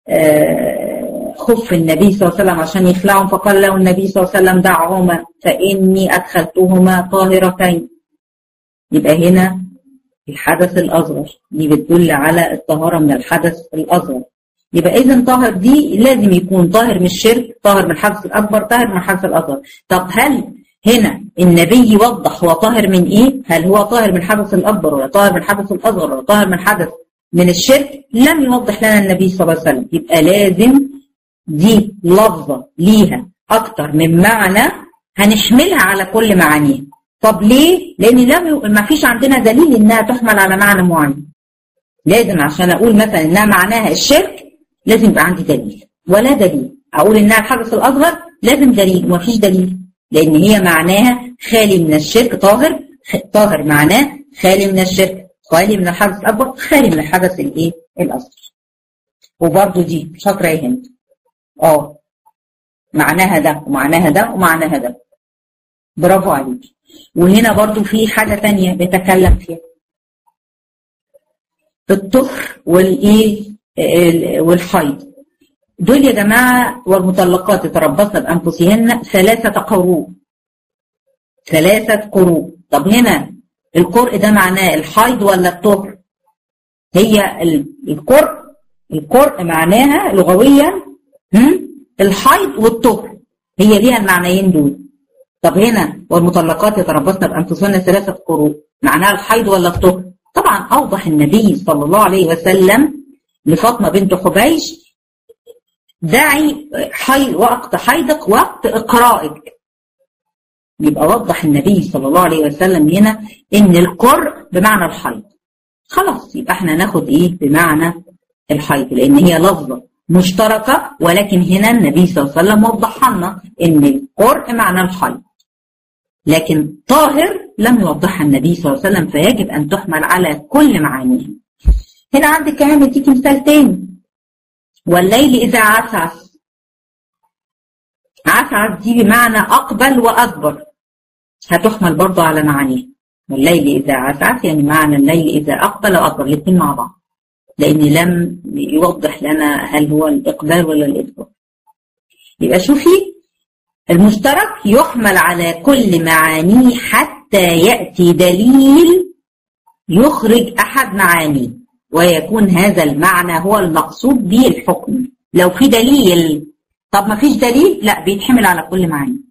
خف النبي صلى الله عليه وسلم عشان يخلعهم فقال له النبي صلى الله عليه وسلم دعهما فإني أدخلتهما طاهرتين يبقى هنا الحدث الأصغر دي بتدل على الطهارة من الحدث الأصغر يبقى إذا طاهر دي لازم يكون طاهر من الشرك طاهر من الحدث الأكبر طاهر من الحدث الأصغر طب هل هنا النبي يوضح هو طاهر من إيه؟ هل هو طاهر من الحدث الأكبر ولا طاهر من الحدث الأصغر ولا طاهر من حدث من الشرك لم يوضح لنا النبي صلى الله عليه وسلم يبقى لازم دي لفظة ليها أكتر من معنى هنحملها على كل معانيها طب ليه؟ لأن لم ما فيش عندنا دليل إنها تحمل على معنى معين لازم عشان أقول مثلا إنها معناها الشرك لازم يبقى عندي دليل ولا دليل أقول إنها الحدث الأصغر لازم دليل وما فيش دليل لأن هي معناها خالي من الشرك طاهر طاهر معناه خالي من الشرك خالي من الحدث الأكبر خالي من الحدث الإيه؟ الأصغر وبرضه دي شاطرة يا هند اه معناها ده ومعناها ده ومعناها ده برافو عليك وهنا برضو في حاجة تانية بيتكلم فيها الطهر والايه والحيض دول يا جماعة والمطلقات يتربصن بأنفسهن ثلاثة قروء ثلاثة قروء طب هنا القرء ده معناه الحيض ولا الطهر هي القرء القرء معناها لغويا الحيض والطهر هي ليها المعنيين دول طب هنا والمطلقات يتربصن بانفسهن ثلاثه قروء معناها الحيض ولا الطهر طبعا اوضح النبي صلى الله عليه وسلم لفاطمه بنت حبيش دعي حي وقت حيضك وقت اقرائك يبقى وضح النبي صلى الله عليه وسلم هنا ان القرء بمعنى الحيض خلاص يبقى احنا ناخد ايه بمعنى الحيض لان هي لفظه مشتركة ولكن هنا النبي صلى الله عليه وسلم وضح لنا ان القرء معنى الحيض لكن طاهر لم يوضحها النبي صلى الله عليه وسلم فيجب ان تحمل على كل معانيها هنا عندك كمان نديك مثال تاني والليل اذا عسعس عسعس دي بمعنى اقبل واكبر هتحمل برضه على معانيها والليل اذا عسعس يعني معنى الليل اذا اقبل واكبر الاثنين مع بعض لأن لم يوضح لنا هل هو الإقبال ولا الإدبار يبقى شوفي المشترك يحمل على كل معانيه حتى يأتي دليل يخرج أحد معانيه ويكون هذا المعنى هو المقصود به الحكم لو في دليل طب ما فيش دليل لا بيتحمل على كل معاني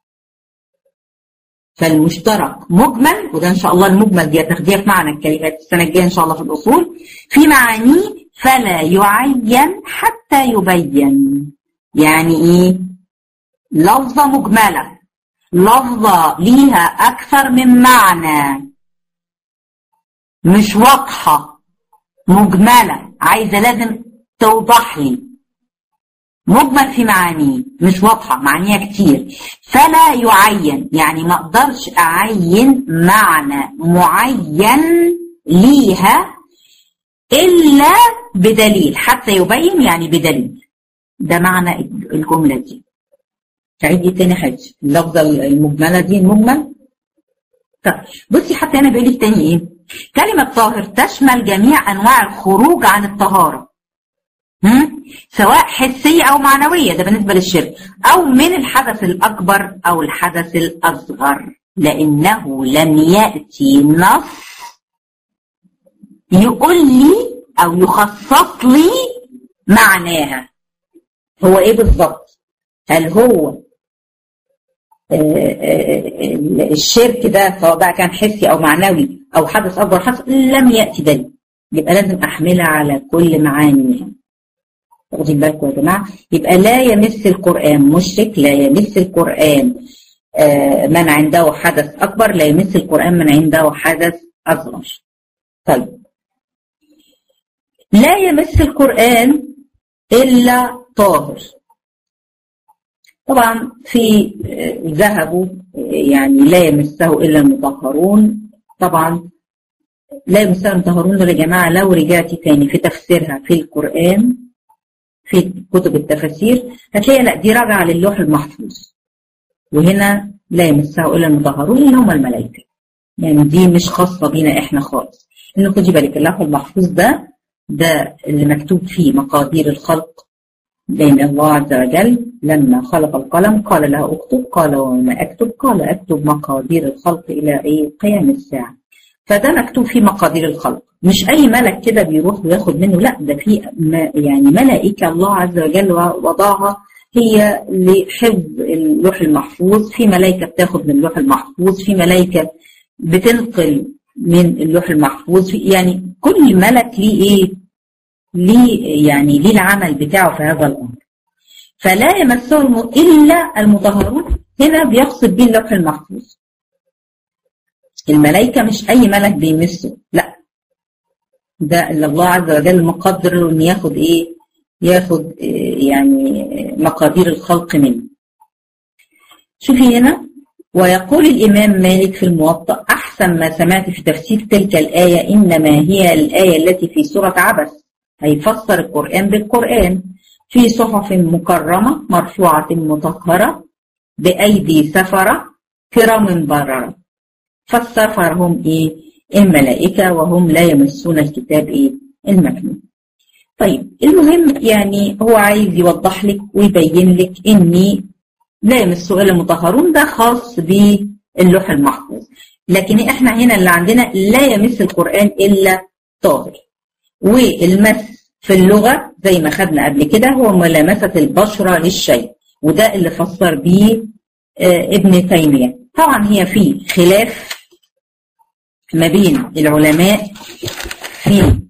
فالمشترك مجمل وده ان شاء الله المجمل دي هتاخديها في معنى الكلمات السنه الجايه ان شاء الله في الاصول في معانيه فلا يعين حتى يبين يعني ايه لفظه مجمله لفظه ليها اكثر من معنى مش واضحه مجمله عايزه لازم توضح لي مجمل في معانيه مش واضحه معانيها كتير فلا يعين يعني ما اقدرش اعين معنى معين ليها الا بدليل حتى يبين يعني بدليل ده معنى الجمله دي تعيدي تاني حاجه اللفظه المجمله دي المجمل طيب بصي حتى هنا بيقول لك تاني ايه كلمه طاهر تشمل جميع انواع الخروج عن الطهاره هم؟ سواء حسية أو معنوية ده بالنسبة للشرك أو من الحدث الأكبر أو الحدث الأصغر لأنه لم يأتي نص يقول لي أو يخصص لي معناها هو إيه بالظبط هل هو الشرك ده سواء بقى كان حسي أو معنوي أو حدث أكبر حدث لم يأتي دليل يبقى لازم أحملها على كل معانيها واخدين بالكم يا جماعه يبقى لا يمس القران مشرك لا يمس القران آه من عنده حدث اكبر لا يمس القران من عنده حدث اصغر طيب لا يمس القران الا طاهر طبعا في آه ذهبوا يعني لا يمسه الا المطهرون طبعا لا يمسه المطهرون دول يا جماعه لو رجعتي تاني في تفسيرها في القران في كتب التفاسير هتلاقي لا دي راجعه للوح المحفوظ وهنا لا يمسه الا المطهرون اللي هم الملائكه يعني دي مش خاصه بينا احنا خالص ان خدي بالك اللوح المحفوظ ده ده اللي مكتوب فيه مقادير الخلق بين الله عز وجل لما خلق القلم قال له اكتب قال وما اكتب قال اكتب مقادير الخلق الى ايه قيام الساعه فده مكتوب فيه مقادير الخلق مش اي ملك كده بيروح وياخد منه لا ده في يعني ملائكه الله عز وجل وضعها هي لحفظ اللوح المحفوظ في ملائكه بتاخد من اللوح المحفوظ في ملائكه بتنقل من اللوح المحفوظ في يعني كل ملك ليه ايه ليه يعني ليه العمل بتاعه في هذا الامر فلا يمسه الا المطهرون هنا بيقصد به اللوح المحفوظ الملائكه مش اي ملك بيمسه لا ده اللي الله عز وجل مقدر ان ياخد ايه ياخد إيه يعني مقادير الخلق منه شوفي هنا ويقول الإمام مالك في الموطأ أحسن ما سمعت في تفسير تلك الآية إنما هي الآية التي في سورة عبس هيفسر القرآن بالقرآن في صحف مكرمة مرفوعة مطهرة بأيدي سفرة كرام بررة فالسفر هم إيه الملائكة وهم لا يمسون الكتاب إيه المكنون طيب المهم يعني هو عايز يوضح لك ويبين لك إني لا يمسه إلا المطهرون ده خاص باللوح المحفوظ لكن احنا هنا اللي عندنا لا يمس القرآن إلا طاهر والمس في اللغة زي ما خدنا قبل كده هو ملامسة البشرة للشيء وده اللي فسر بيه اه ابن تيمية طبعا هي في خلاف ما بين العلماء في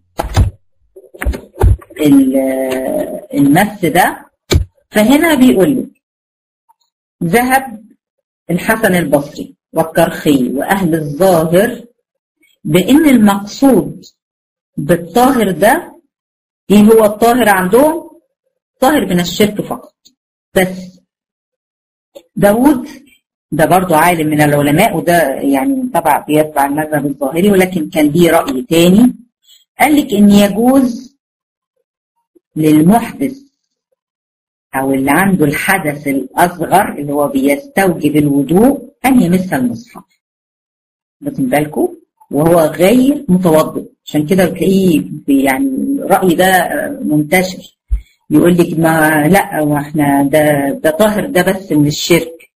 المس ده فهنا بيقول لك ذهب الحسن البصري والكرخي وأهل الظاهر بأن المقصود بالطاهر ده ايه هو الطاهر عندهم طاهر من الشرك فقط بس داود ده برضو عالم من العلماء وده يعني طبعا بيتبع المذهب الظاهري ولكن كان ليه رأي تاني قال لك ان يجوز للمحدث او اللي عنده الحدث الاصغر اللي هو بيستوجب الوضوء ان يمس المصحف واخدين بالكم وهو غير متوضئ عشان كده بتلاقيه يعني الراي ده منتشر يقول لك ما لا واحنا ده ده طاهر ده بس من الشرك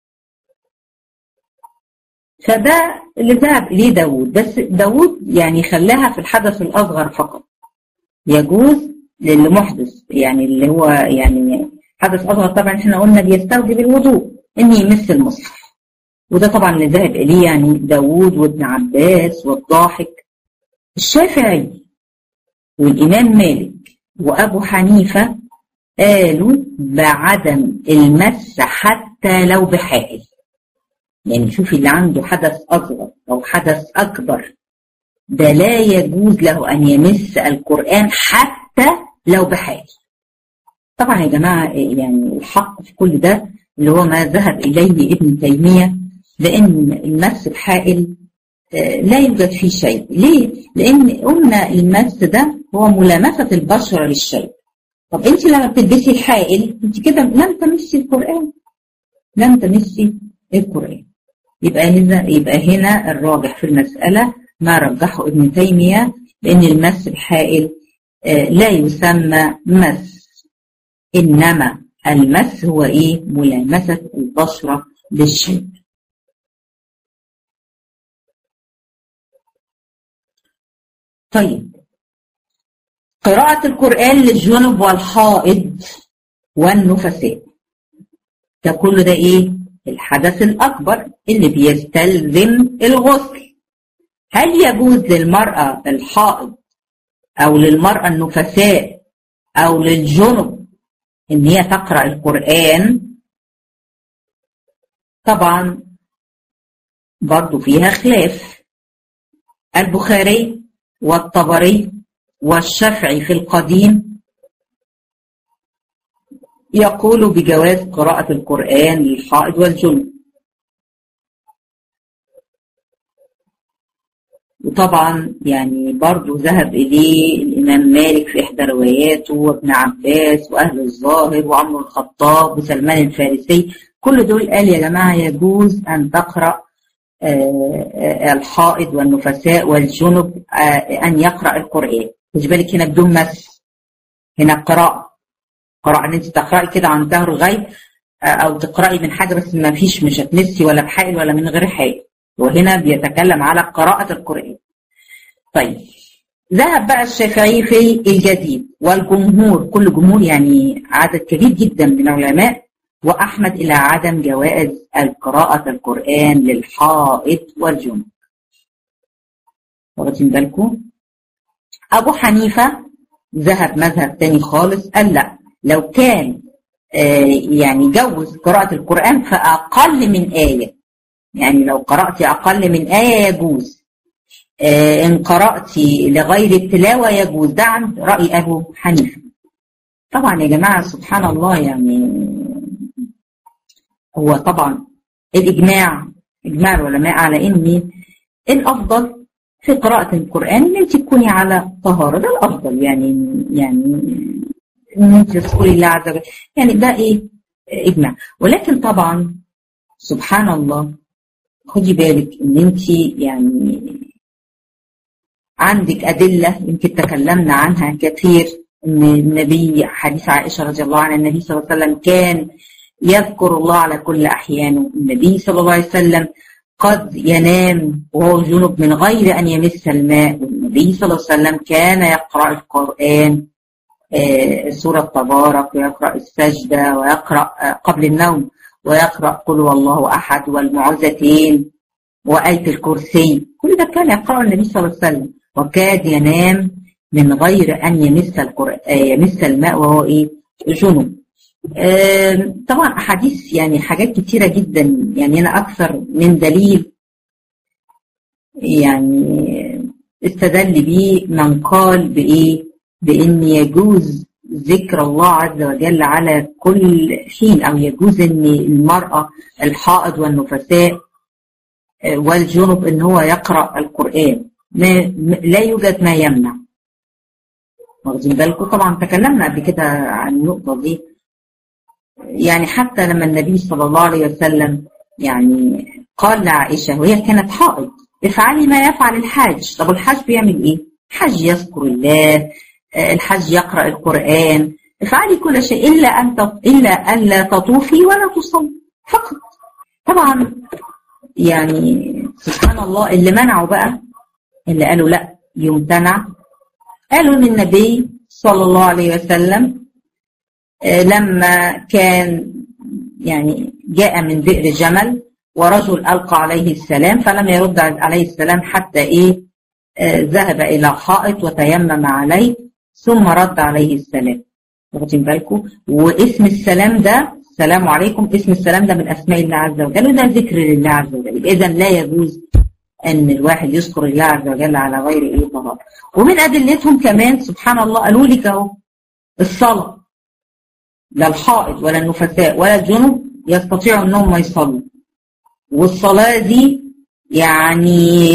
فده اللي ذهب اليه داوود بس داوود يعني خلاها في الحدث الاصغر فقط يجوز للي محدث يعني اللي هو يعني حدث اصغر طبعا احنا قلنا بيستوجب الوضوء ان يمس المصحف وده طبعا اللي ذهب اليه يعني داوود وابن عباس والضاحك الشافعي والامام مالك وابو حنيفه قالوا بعدم المس حتى لو بحائل يعني شوفي اللي عنده حدث اصغر او حدث اكبر ده لا يجوز له ان يمس القران حتى لو بحائل طبعا يا جماعه يعني الحق في كل ده اللي هو ما ذهب اليه ابن تيميه لان المس بحائل لا يوجد فيه شيء ليه؟ لان قلنا المس ده هو ملامسه البشره للشيء طب انت لما بتلبسي الحائل انت كده لم تمسي القران لم تمسي القران يبقى هنا يبقى هنا الراجح في المساله ما رجحه ابن تيميه بان المس الحائل لا يسمى مس انما المس هو ايه ملامسه البشره للشيء طيب قراءة القرآن للجنب والحائض والنفساء ده كله ده ايه الحدث الأكبر اللي بيستلزم الغسل هل يجوز للمرأة الحائض أو للمرأة النفساء أو للجنب إن هي تقرأ القرآن طبعا برضو فيها خلاف البخاري والطبري والشافعي في القديم يقول بجواز قراءة القرآن للحائض والجنب وطبعا يعني برضو ذهب إليه الإمام مالك في إحدى رواياته وابن عباس وأهل الظاهر وعمر الخطاب وسلمان الفارسي كل دول قال يا جماعة يجوز أن تقرأ الحائض والنفساء والجنب أن يقرأ القرآن خدي بالك هنا بدون مس هنا قراءة قراءة ان انت تقرأي كده عن ظهر غيب او تقرأي من حاجة بس ما فيش مش هتمسي ولا بحائل ولا من غير حائل وهنا بيتكلم على قراءة القرآن طيب ذهب بقى الشافعي في الجديد والجمهور كل جمهور يعني عدد كبير جدا من العلماء وأحمد إلى عدم جواز قراءة القرآن للحائط والجنب واخدين بالكم أبو حنيفة ذهب مذهب تاني خالص قال لا لو كان آه يعني جوز قراءة القرآن فأقل من آية يعني لو قرأت أقل من آية يجوز آه إن قرأت لغير التلاوة يجوز ده عند رأي أبو حنيفة طبعا يا جماعة سبحان الله يعني هو طبعا الإجماع إجماع العلماء على إن الأفضل في قراءة القرآن إن أنت تكوني على طهارة ده الأفضل يعني يعني إن أنت تذكري الله عز وجل يعني ده إيه إجماع ولكن طبعا سبحان الله خدي بالك إن أنت يعني عندك أدلة يمكن تكلمنا عنها كثير إن النبي حديث عائشة رضي الله عنها النبي صلى الله عليه وسلم كان يذكر الله على كل أحيانه النبي صلى الله عليه وسلم قد ينام وهو جنب من غير أن يمس الماء والنبي صلى الله عليه وسلم كان يقرأ القرآن آه سورة تبارك ويقرأ السجدة ويقرأ آه قبل النوم ويقرأ قل والله أحد والمعوذتين وآية الكرسي كل ده كان يقرأ النبي صلى الله عليه وسلم وكاد ينام من غير أن يمس القرآن آه يمس الماء وهو إيه جنب طبعا أحاديث يعني حاجات كتيرة جدا يعني أنا أكثر من دليل يعني استدل بيه من قال بإيه بإن يجوز ذكر الله عز وجل على كل حين أو يجوز إن المرأة الحائض والنفساء والجنب إن هو يقرأ القرآن ما لا يوجد ما يمنع واخدين بالكم طبعا تكلمنا قبل كده عن النقطة دي يعني حتى لما النبي صلى الله عليه وسلم يعني قال لعائشة وهي كانت حائض افعلي ما يفعل الحاج طب الحاج بيعمل ايه الحاج يذكر الله الحاج يقرأ القرآن افعلي كل شيء إلا أن إلا أن لا تطوفي ولا تصلي فقط طبعا يعني سبحان الله اللي منعوا بقى اللي قالوا لا يمتنع قالوا ان النبي صلى الله عليه وسلم لما كان يعني جاء من بئر جمل ورجل ألقى عليه السلام فلم يرد عليه السلام حتى إيه ذهب إلى حائط وتيمم عليه ثم رد عليه السلام واخدين بالكم واسم السلام ده السلام عليكم اسم السلام ده من أسماء الله عز وجل وده ذكر لله عز وجل إذا لا يجوز أن الواحد يذكر الله عز وجل على غير إيه طهارة ومن أدلتهم كمان سبحان الله قالوا لك أهو الصلاة لا الحائض ولا النفساء ولا الجنوب يستطيعوا أنهم يصلوا والصلاة دي يعني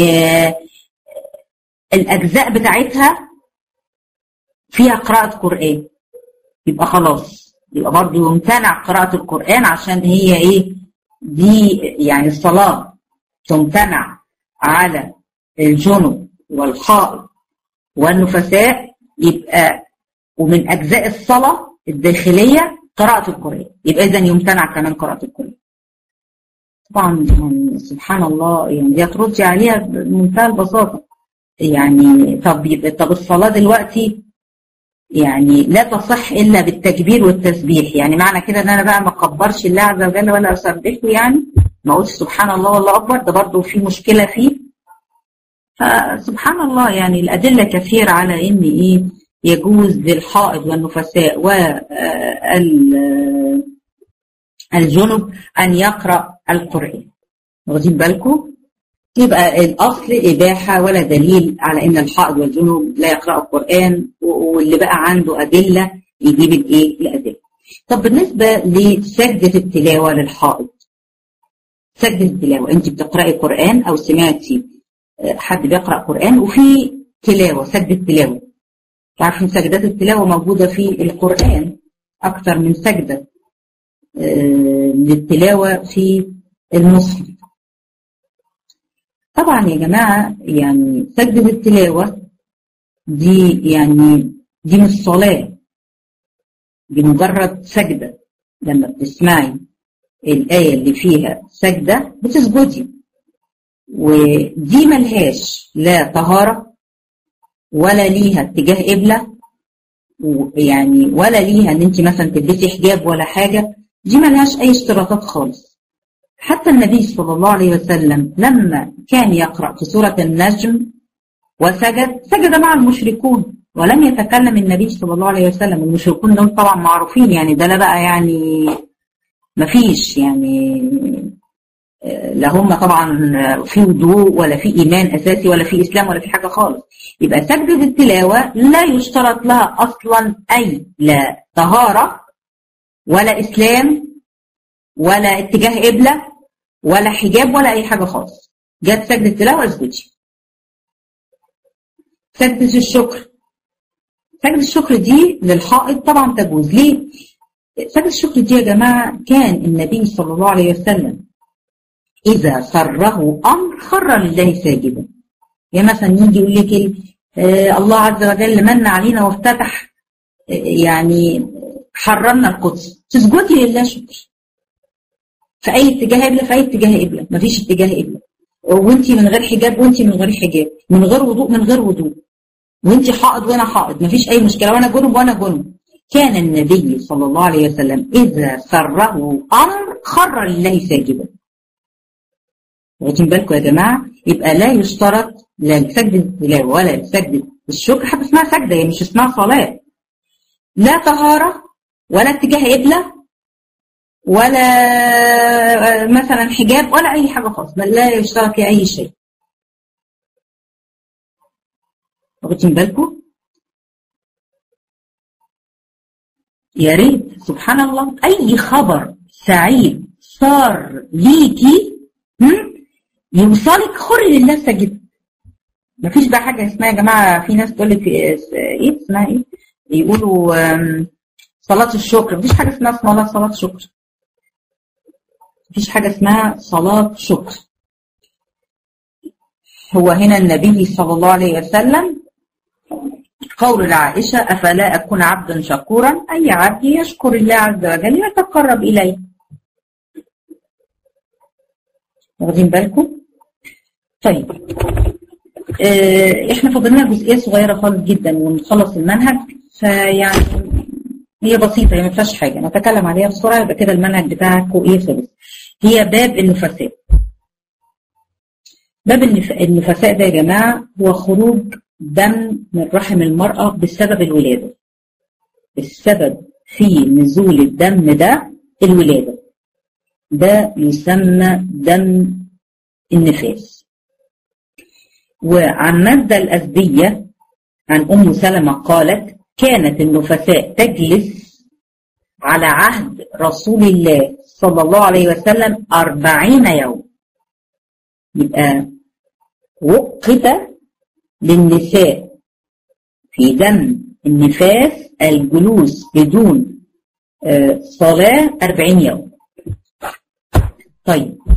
الأجزاء بتاعتها فيها قراءة قرآن يبقى خلاص يبقى برضه يمتنع قراءة القرآن عشان هي إيه دي يعني الصلاة تمتنع على الجنب والحائض والنفساء يبقى ومن أجزاء الصلاة الداخلية قراءة القرآن يبقى إذا يمتنع كمان قراءة القرآن طبعا يعني سبحان الله يعني دي تردي عليها بمنتهى البساطة يعني طب يبقى طب الصلاة دلوقتي يعني لا تصح إلا بالتكبير والتسبيح يعني معنى كده إن أنا بقى ما أكبرش الله عز وجل ولا أسبحه يعني ما أقولش سبحان الله والله أكبر ده برضه في مشكلة فيه فسبحان الله يعني الأدلة كثيرة على إن إيه يجوز للحائض والنفساء والجنب أن يقرأ القرآن واخدين بالكم يبقى الأصل إباحة ولا دليل على إن الحائض والجنوب لا يقرأوا القرآن واللي بقى عنده أدلة يجيب الإيه الأدلة طب بالنسبة لسجدة التلاوة للحائض سجدة التلاوة أنت بتقرأي قرآن أو سمعتي حد بيقرأ قرآن وفي تلاوة سجدة تلاوة تعرفين سجدات التلاوة موجودة في القرآن أكثر من سجدة للتلاوة في المصحف طبعا يا جماعة يعني سجدة التلاوة دي يعني دي مش صلاة دي مجرد سجدة لما بتسمعي الآية اللي فيها سجدة بتسجدي ودي ملهاش لا طهارة ولا ليها اتجاه قبلة يعني ولا ليها ان انت مثلا تلبسي حجاب ولا حاجة دي ملهاش اي اشتراطات خالص حتى النبي صلى الله عليه وسلم لما كان يقرأ في سورة النجم وسجد سجد مع المشركون ولم يتكلم النبي صلى الله عليه وسلم المشركون دول طبعا معروفين يعني ده لا بقى يعني مفيش يعني لا هم طبعا في وضوء ولا في ايمان اساسي ولا في اسلام ولا في حاجه خالص يبقى سجده التلاوه لا يشترط لها اصلا اي لا طهاره ولا اسلام ولا اتجاه قبله ولا حجاب ولا اي حاجه خالص جت سجده التلاوه اسجدي سجده الشكر سجده الشكر دي للحائط طبعا تجوز ليه سجده الشكر دي يا جماعه كان النبي صلى الله عليه وسلم إذا سره أمر خر لله ساجدا يعني مثلا يجي يقول لك آه الله عز وجل من علينا وافتتح آه يعني حررنا القدس تسجدي لله شكر في أي اتجاه قبلة في أي اتجاه قبلة مفيش اتجاه قبلة وانت من غير حجاب وانت من غير حجاب من غير وضوء من غير وضوء وانت حائض وانا حائض مفيش أي مشكلة وانا جنب وانا جنب كان النبي صلى الله عليه وسلم إذا سره أمر خر لله ساجدا واخدين بالكم يا جماعه يبقى لا يشترط لا لسجده التلاوه ولا لسجده الشكر حتى اسمها سجده هي مش اسمها صلاه لا طهاره ولا اتجاه قبله ولا مثلا حجاب ولا اي حاجه خالص بل لا يشترط في اي شيء واخدين بالكم يا ريت سبحان الله اي خبر سعيد صار ليكي يوصلك خر لله سجد مفيش بقى حاجه اسمها يا جماعه في ناس تقول لك ايه اسمها ايه يقولوا صلاه الشكر مفيش حاجه اسمها صلاه صلاه شكر مفيش حاجه اسمها صلاه شكر هو هنا النبي صلى الله عليه وسلم قول لعائشة أفلا أكون عبدا شكورا أي عبد يشكر الله عز وجل ويتقرب إليه واخدين بالكم طيب اه احنا فاضلنا جزئيه صغيره خالص جدا ونخلص المنهج فيعني هي بسيطه هي ما فيهاش حاجه نتكلم عليها بسرعه يبقى كده المنهج بتاعكم ايه خلص هي باب النفساء باب النفساء ده يا جماعه هو خروج دم من رحم المراه بسبب الولاده السبب في نزول الدم ده الولاده ده يسمى دم النفاس وعن مادة الأزدية عن أم سلمة قالت كانت النفساء تجلس على عهد رسول الله صلى الله عليه وسلم أربعين يوم يبقى وقت للنساء في دم النفاس الجلوس بدون صلاة أربعين يوم طيب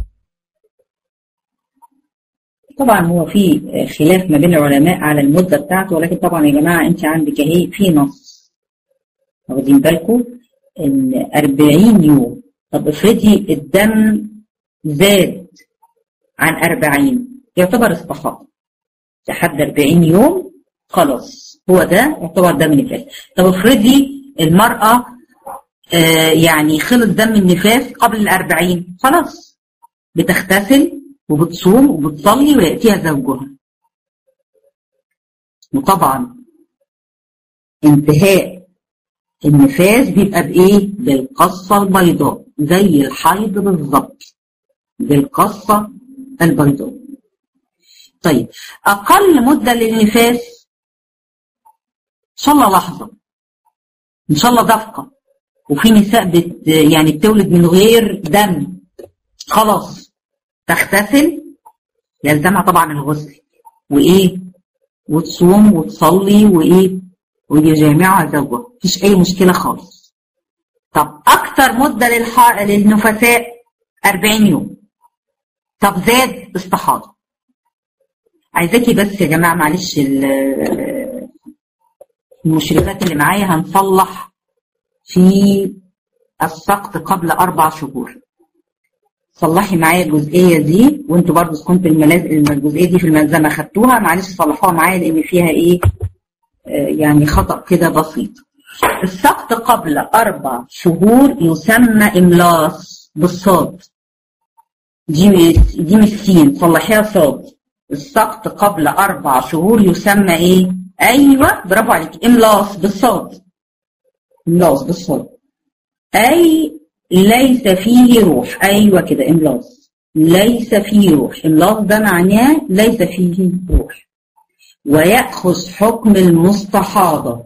طبعا هو في خلاف ما بين العلماء على المدة بتاعته ولكن طبعا يا جماعة انت عندك اهي في نص واخدين بالكم ان 40 يوم طب افرضي الدم زاد عن 40 يعتبر استحاضة لحد 40 يوم خلاص هو ده يعتبر دم نفاس طب افرضي المرأة آه يعني خلص دم النفاس قبل الأربعين خلاص بتغتسل وبتصوم وبتصلي ويأتيها زوجها وطبعا انتهاء النفاس بيبقى بإيه؟ بالقصة البيضاء زي الحيض بالظبط بالقصة البيضاء طيب أقل مدة للنفاس إن شاء الله لحظة إن شاء الله دفقة وفي نساء بت يعني بتولد من غير دم خلاص تغتسل يلزمها طبعا الغسل وايه وتصوم وتصلي وايه ويجامعها زوجها مفيش اي مشكله خالص طب اكتر مده للح... للنفساء 40 يوم طب زاد استحاضه عايزاكي بس يا جماعه معلش المشرفات اللي معايا هنصلح في السقط قبل أربع شهور صلحي معايا الجزئية دي وانتوا برضو كنتوا الملاز... الجزئية دي في الملزمة خدتوها معلش صلحوها معايا لأن فيها إيه آه يعني خطأ كده بسيط السقط قبل أربع شهور يسمى إملاص بالصاد دي دي مش سين صلحيها صاد السقط قبل أربع شهور يسمى إيه؟ أيوه برافو عليك إملاص بالصاد إملاص بالصاد أي ليس فيه روح أيوة كده إملاص ليس فيه روح إملاص ده معناه ليس فيه روح ويأخذ حكم المستحاضة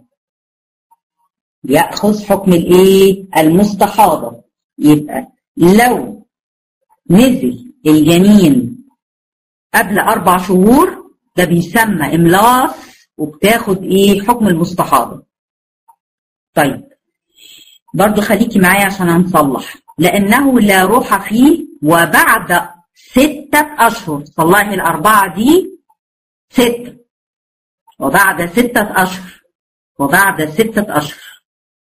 يأخذ حكم الإيه؟ المستحاضة يبقى لو نزل الجنين قبل أربع شهور ده بيسمى إملاص وبتاخد إيه؟ حكم المستحاضة طيب برضو خليكي معايا عشان هنصلح لأنه لا روح فيه وبعد ستة أشهر صلحي الأربعة دي ستة وبعد ستة أشهر وبعد ستة أشهر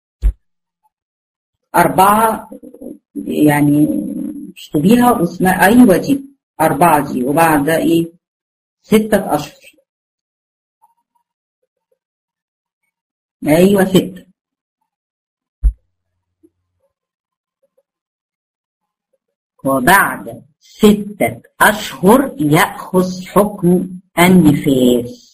أربعة يعني اشتبيها واسمها أيوة دي أربعة دي وبعد إيه ستة أشهر أيوة ستة وبعد ستة أشهر يأخذ حكم النفاس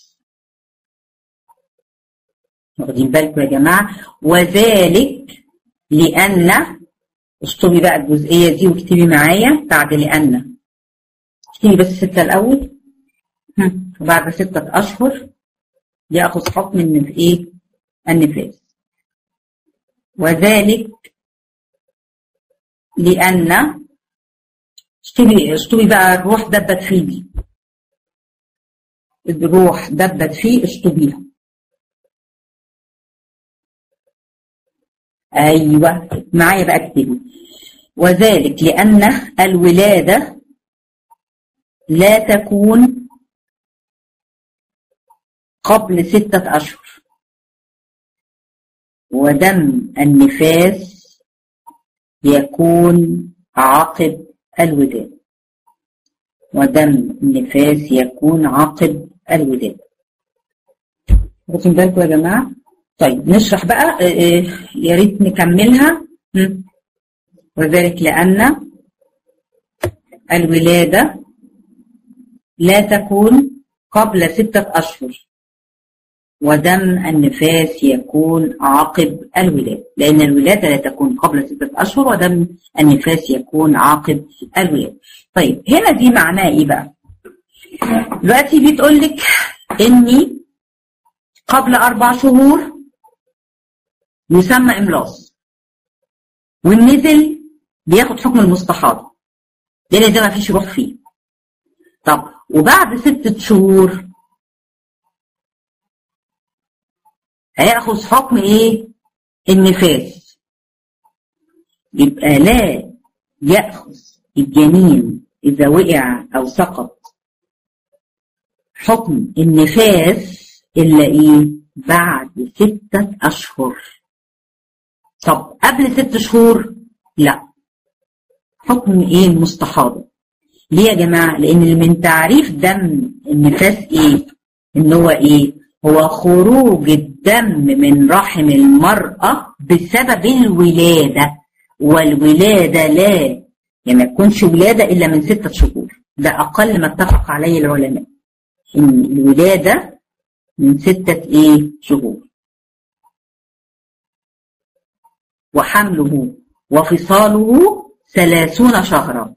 واخدين بالكم يا جماعة وذلك لأن اشطبي بقى الجزئية دي واكتبي معايا بعد لأن اكتبي بس ستة الأول وبعد ستة أشهر يأخذ حكم النف... إيه؟ النفاس وذلك لأن اشتبي اشتبي بقى الروح دبت فيه دي الروح دبت فيه اشتبيها ايوه معايا بقى اكتبي وذلك لان الولاده لا تكون قبل ستة أشهر ودم النفاس يكون عقب الوداد ودم النفاس يكون عقب الوداد واخدين بالكم يا جماعة طيب نشرح بقى يا ريت نكملها وذلك لأن الولادة لا تكون قبل ستة أشهر ودم النفاس يكون عقب الولادة لأن الولادة لا تكون قبل ستة أشهر ودم النفاس يكون عقب الولادة طيب هنا دي معناه إيه بقى دلوقتي بتقول لك إني قبل أربع شهور يسمى إملاص والنزل بياخد حكم المستحاضة لأن ده ما فيش روح فيه طب وبعد ستة شهور هياخذ حكم ايه النفاس يبقى لا ياخذ الجنين اذا وقع او سقط حكم النفاس الا ايه بعد ستة اشهر طب قبل ست شهور لا حكم ايه المستحاضة ليه يا جماعة لان من تعريف دم النفاس ايه ان هو ايه هو خروج الدم من رحم المرأة بسبب الولادة والولادة لا يعني ما تكونش ولادة إلا من ستة شهور ده أقل ما اتفق عليه العلماء إن الولادة من ستة إيه شهور وحمله وفصاله ثلاثون شهرا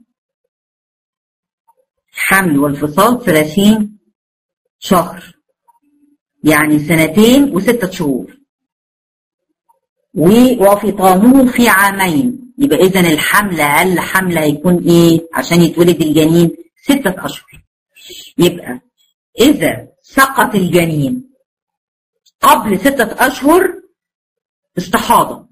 حمل والفصال ثلاثين شهر يعني سنتين وستة شهور وفطامه في عامين يبقى اذا الحمل اقل حمل هيكون ايه عشان يتولد الجنين ستة اشهر يبقى اذا سقط الجنين قبل ستة اشهر استحاضة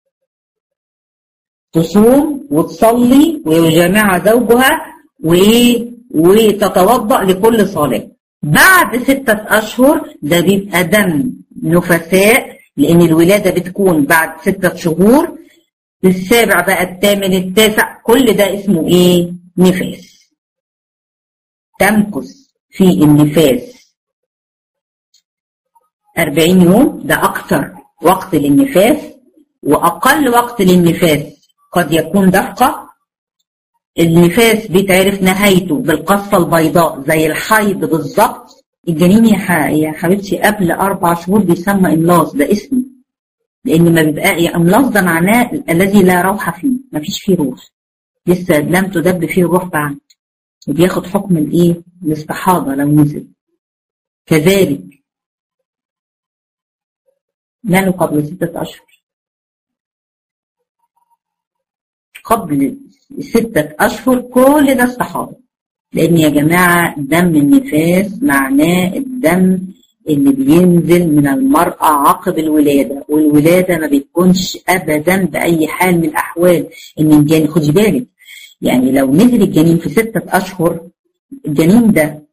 تصوم وتصلي ويجامع زوجها وايه وتتوضأ لكل صلاه بعد ستة أشهر ده بيبقى دم نفساء لأن الولادة بتكون بعد ستة شهور السابع بقى الثامن التاسع كل ده اسمه إيه؟ نفاس تمكث في النفاس 40 يوم ده أكثر وقت للنفاس وأقل وقت للنفاس قد يكون دقة النفاس بيتعرف نهايته بالقصة البيضاء زي الحيض بالظبط الجنين يا, ح... يا حبيبتي قبل أربع شهور بيسمى إملاص ده اسمه لأن ما بيبقى يا إملاص ده معناه الذي لا روح فيه ما فيش فيه روح لسه لم تدب فيه الروح بعد وبياخد حكم الإيه؟ الاستحاضة لو نزل كذلك ماله قبل ستة أشهر قبل ستة أشهر كل ده استحاضة لأن يا جماعة دم النفاس معناه الدم اللي بينزل من المرأة عقب الولادة والولادة ما بتكونش أبدا بأي حال من الأحوال إن الجنين خدي بالك يعني لو نزل الجنين في ستة أشهر الجنين ده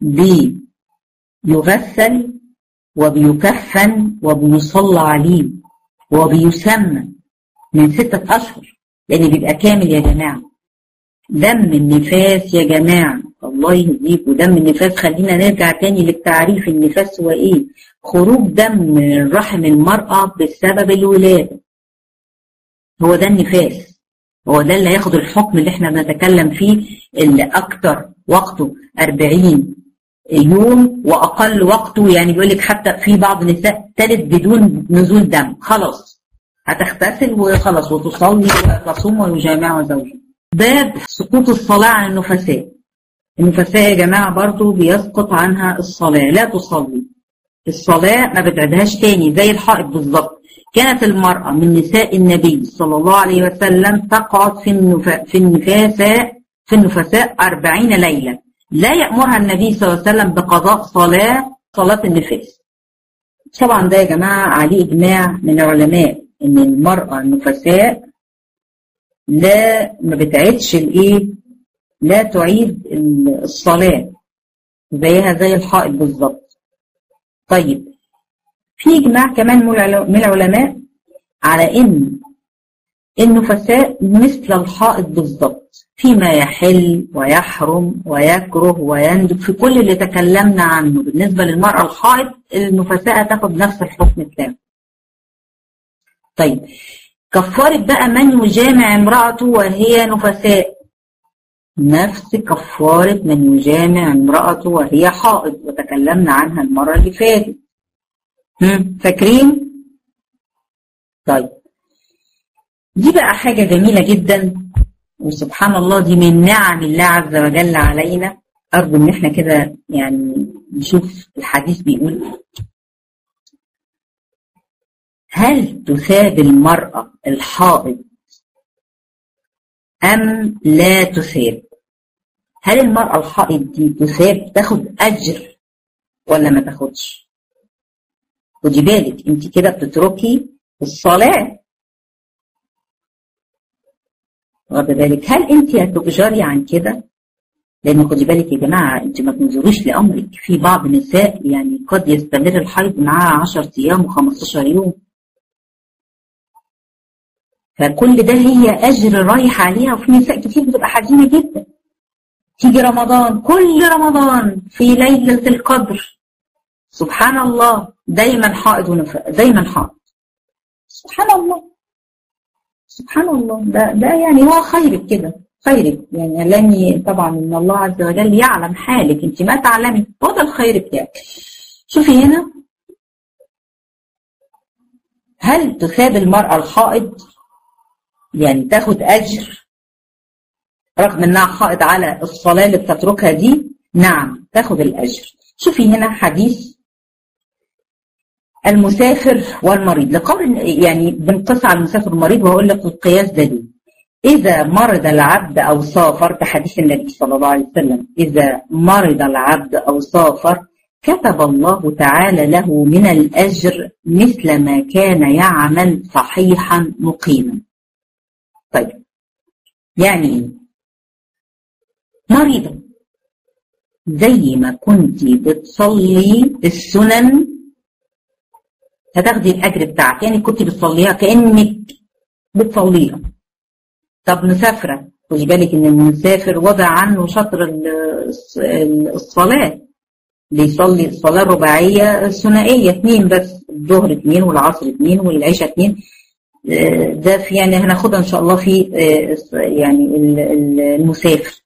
بيغسل وبيكفن وبيصلى عليه وبيسمى من ستة أشهر لأن بيبقى كامل يا جماعة دم النفاس يا جماعة الله يهديكوا دم النفاس خلينا نرجع تاني للتعريف النفاس هو ايه خروج دم من رحم المرأة بسبب الولادة هو ده النفاس هو ده اللي هياخد الحكم اللي احنا بنتكلم فيه اللي اكتر وقته 40 يوم واقل وقته يعني بيقول لك حتى في بعض النساء تلد بدون نزول دم خلاص هتغتسل وخلاص وتصلي وتصوم ويجامع زوجها باب سقوط الصلاة عن النفساء النفساء يا جماعة برضو بيسقط عنها الصلاة لا تصلي الصلاة ما بتعدهاش تاني زي الحائط بالظبط كانت المرأة من نساء النبي صلى الله عليه وسلم تقعد في النفا في النفاساء في النفساء أربعين ليلة لا يأمرها النبي صلى الله عليه وسلم بقضاء صلاة صلاة النفاس طبعا ده يا جماعة عليه إجماع من العلماء إن المرأة النفساء لا ما بتعيدش الايه لا تعيد الصلاة زيها زي الحائط بالظبط طيب في اجماع كمان من العلماء على ان النفساء مثل الحائط بالضبط فيما يحل ويحرم ويكره ويندب في كل اللي تكلمنا عنه بالنسبة للمرأة الحائط النفساء تاخد نفس الحكم بتاعه طيب كفارة بقى من يجامع امرأته وهي نفساء نفس كفارة من يجامع امرأته وهي حائض وتكلمنا عنها المرة اللي فاتت فاكرين؟ طيب دي بقى حاجة جميلة جدا وسبحان الله دي من نعم الله عز وجل علينا أرجو إن احنا كده يعني نشوف الحديث بيقول هل تثاب المرأة الحائض أم لا تثاب هل المرأة الحائض دي تثاب تاخد أجر ولا ما تاخدش خدي بالك انت كده بتتركي الصلاة واخده بالك هل انت هتؤجري عن كده لان خدي بالك يا جماعه انت ما تنظروش لامرك في بعض النساء يعني قد يستمر الحيض معاها 10 ايام و15 يوم فكل ده هي اجر رايح عليها وفي نساء كتير بتبقى حزينه جدا تيجي رمضان كل رمضان في ليله القدر سبحان الله دايما حائض ونفاق دايما حائض سبحان الله سبحان الله ده ده يعني هو خيرك كده خيرك يعني لاني طبعا ان الله عز وجل يعلم حالك انت ما تعلمي هو ده الخير بتاعك شوفي هنا هل تثاب المرأة الحائض يعني تاخد أجر رغم انها حائض على الصلاة اللي بتتركها دي نعم تاخد الأجر شوفي هنا حديث المسافر والمريض لقول يعني بنقص على المسافر والمريض وهقول لك القياس ده ليه إذا مرض العبد أو سافر ده حديث النبي صلى الله عليه وسلم إذا مرض العبد أو سافر كتب الله تعالى له من الأجر مثل ما كان يعمل صحيحا مقيما طيب يعني إيه؟ مريضة زي ما كنت بتصلي السنن هتاخدي الاجر بتاعك يعني كنت بتصليها كانك بتصليها طب مسافره خدي بالك ان المسافر وضع عنه شطر الصلاه بيصلي الصلاه الرباعيه ثنائيه اثنين بس الظهر اثنين والعصر اثنين والعشاء اثنين ده في يعني هناخدها ان شاء الله في يعني المسافر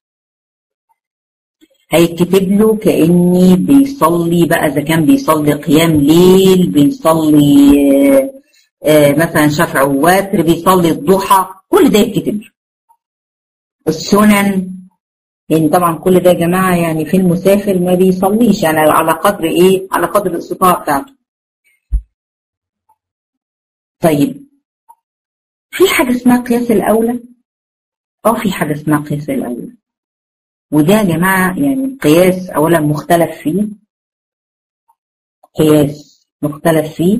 هيتكتب له كاني بيصلي بقى اذا كان بيصلي قيام ليل بيصلي مثلا شفع ووتر بيصلي الضحى كل ده يتكتب له السنن يعني طبعا كل ده يا جماعه يعني في المسافر ما بيصليش يعني على قدر ايه على قدر الاستطاعه بتاعته طيب في حاجه اسمها قياس الاولى اه في حاجه اسمها قياس الاولى وده يا جماعة يعني قياس أولا مختلف فيه قياس مختلف فيه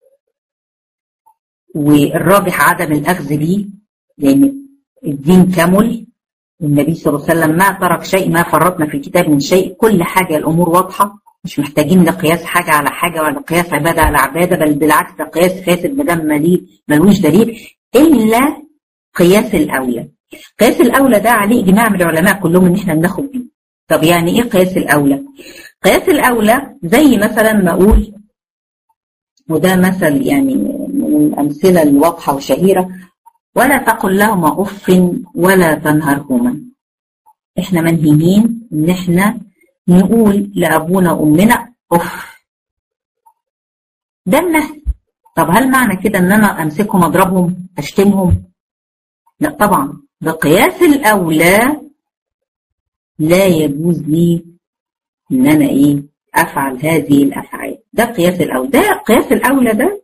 والراجح عدم الأخذ بيه لأن الدين كمل النبي صلى الله عليه وسلم ما ترك شيء ما فرطنا في الكتاب من شيء كل حاجة الأمور واضحة مش محتاجين لقياس حاجة على حاجة ولا قياس عبادة على عبادة بل بالعكس ده قياس فاسد ما دام ملوش دليل إلا قياس الأولى قياس الأولى ده عليه إجماع من العلماء كلهم إن إحنا بناخد بيه. طب يعني إيه قياس الأولى؟ قياس الأولى زي مثلا ما أقول وده مثل يعني من الأمثلة الواضحة والشهيرة ولا تقل لهما أف ولا تنهرهما. إحنا منهيين إن إحنا نقول لأبونا وأمنا أف. ده النهي. طب هل معنى كده إن أنا أمسكهم أضربهم؟ أشتمهم؟ لا طبعا بقياس الأولى لا يجوز لي إن أنا إيه أفعل هذه الأفعال ده قياس الأولى ده قياس الأولى ده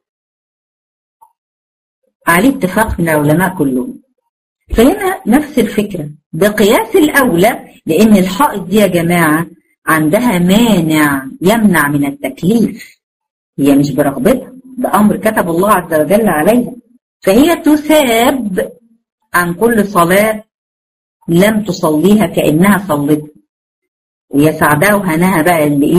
عليه اتفاق من العلماء كلهم فهنا نفس الفكرة بقياس الأولى لأن الحائط دي يا جماعة عندها مانع يمنع من التكليف هي مش برغبتها ده أمر كتب الله عز وجل عليها فهي تثاب عن كل صلاة لم تصليها كأنها صلتها ويا سعدها وهناها بقى اللي ايه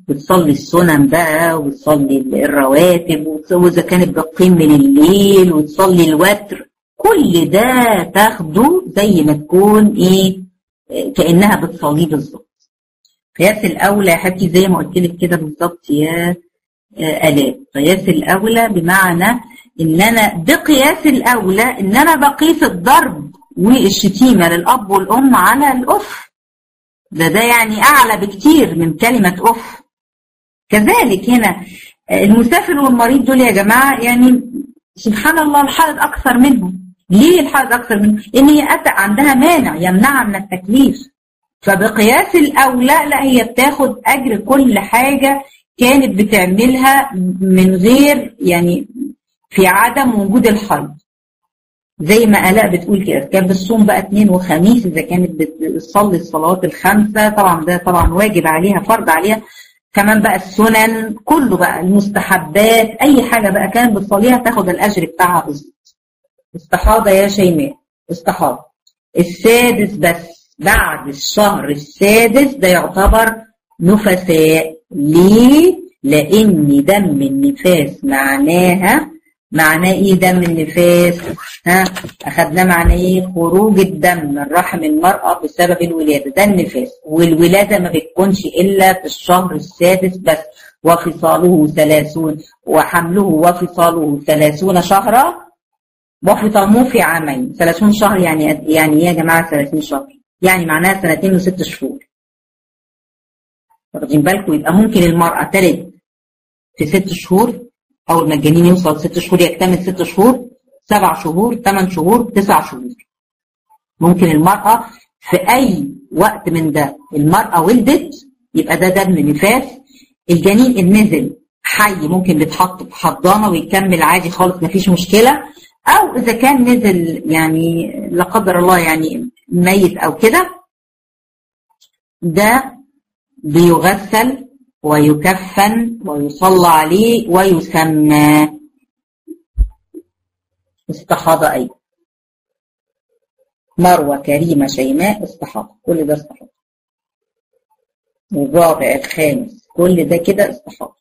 بتصلي السنن بقى وتصلي الرواتب واذا كانت بتقيم من الليل وتصلي الوتر كل ده تاخده زي ما تكون ايه كانها بتصليه بالظبط قياس الاولى يا حبيبتي زي ما قلت لك كده بالظبط يا الاء قياس الاولى بمعنى ان انا بقياس الاولى ان انا بقيس الضرب والشتيمه للاب والام على الاف ده ده يعني اعلى بكتير من كلمه اف كذلك هنا المسافر والمريض دول يا جماعه يعني سبحان الله الحائض اكثر منهم ليه الحائض اكثر منهم؟ لان هي أتى عندها مانع يمنعها من التكليف فبقياس الاولى لا هي بتاخد اجر كل حاجه كانت بتعملها من غير يعني في عدم وجود الحيض زي ما الاء بتقول كده كانت بتصوم بقى اثنين وخميس اذا كانت بتصلي الصلوات الخمسه طبعا ده طبعا واجب عليها فرض عليها كمان بقى السنن كله بقى المستحبات اي حاجه بقى كانت بتصليها تاخد الاجر بتاعها بالظبط استحاضه يا شيماء استحاضه السادس بس بعد الشهر السادس ده يعتبر نفساء ليه؟ لان دم النفاس معناها معناه ايه دم النفاس ها اخدناه معناه ايه خروج الدم من رحم المرأة بسبب الولادة ده النفاس والولادة ما بتكونش الا في الشهر السادس بس وفصاله ثلاثون وحمله وفصاله ثلاثون شهرا وفطامه في عامين ثلاثون شهر يعني يعني ايه يا جماعة ثلاثين شهر يعني معناها سنتين وست شهور واخدين بالكم يبقى ممكن المرأة تلد في ست شهور أول ما الجنين يوصل ست شهور يكتمل ست شهور سبع شهور ثمان شهور تسع شهور ممكن المرأة في أي وقت من ده المرأة ولدت يبقى ده دم نفاس الجنين اللي نزل حي ممكن بيتحط في حضانة ويكمل عادي خالص مفيش مشكلة أو إذا كان نزل يعني لا قدر الله يعني ميت أو كده ده بيغسل ويكفن ويصلى عليه ويسمى استحاضة أيضا مروة كريمة شيماء استحاضة كل ده استحاضة الرابع الخامس كل ده كده استحاضة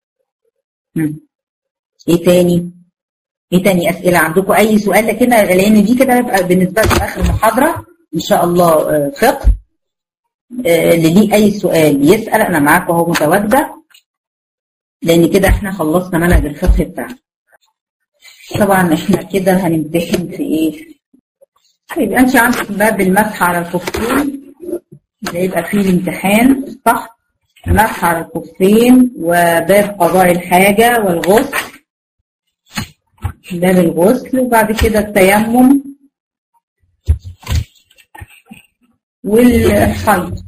ايه تاني ايه تاني اسئلة عندكم اي سؤال كده لان دي كده هيبقى بالنسبة لكم اخر محاضرة ان شاء الله فقه اللي ليه اي سؤال يسأل انا معاكم اهو متواجدة لان كده احنا خلصنا منهج الفقه بتاعنا طبعا احنا كده هنمتحن في ايه يبقى انت عندك باب المسح على الكفين ده يبقى فيه الامتحان صح مسح على الكفين وباب قضاء الحاجة والغسل باب الغسل وبعد كده التيمم والحيض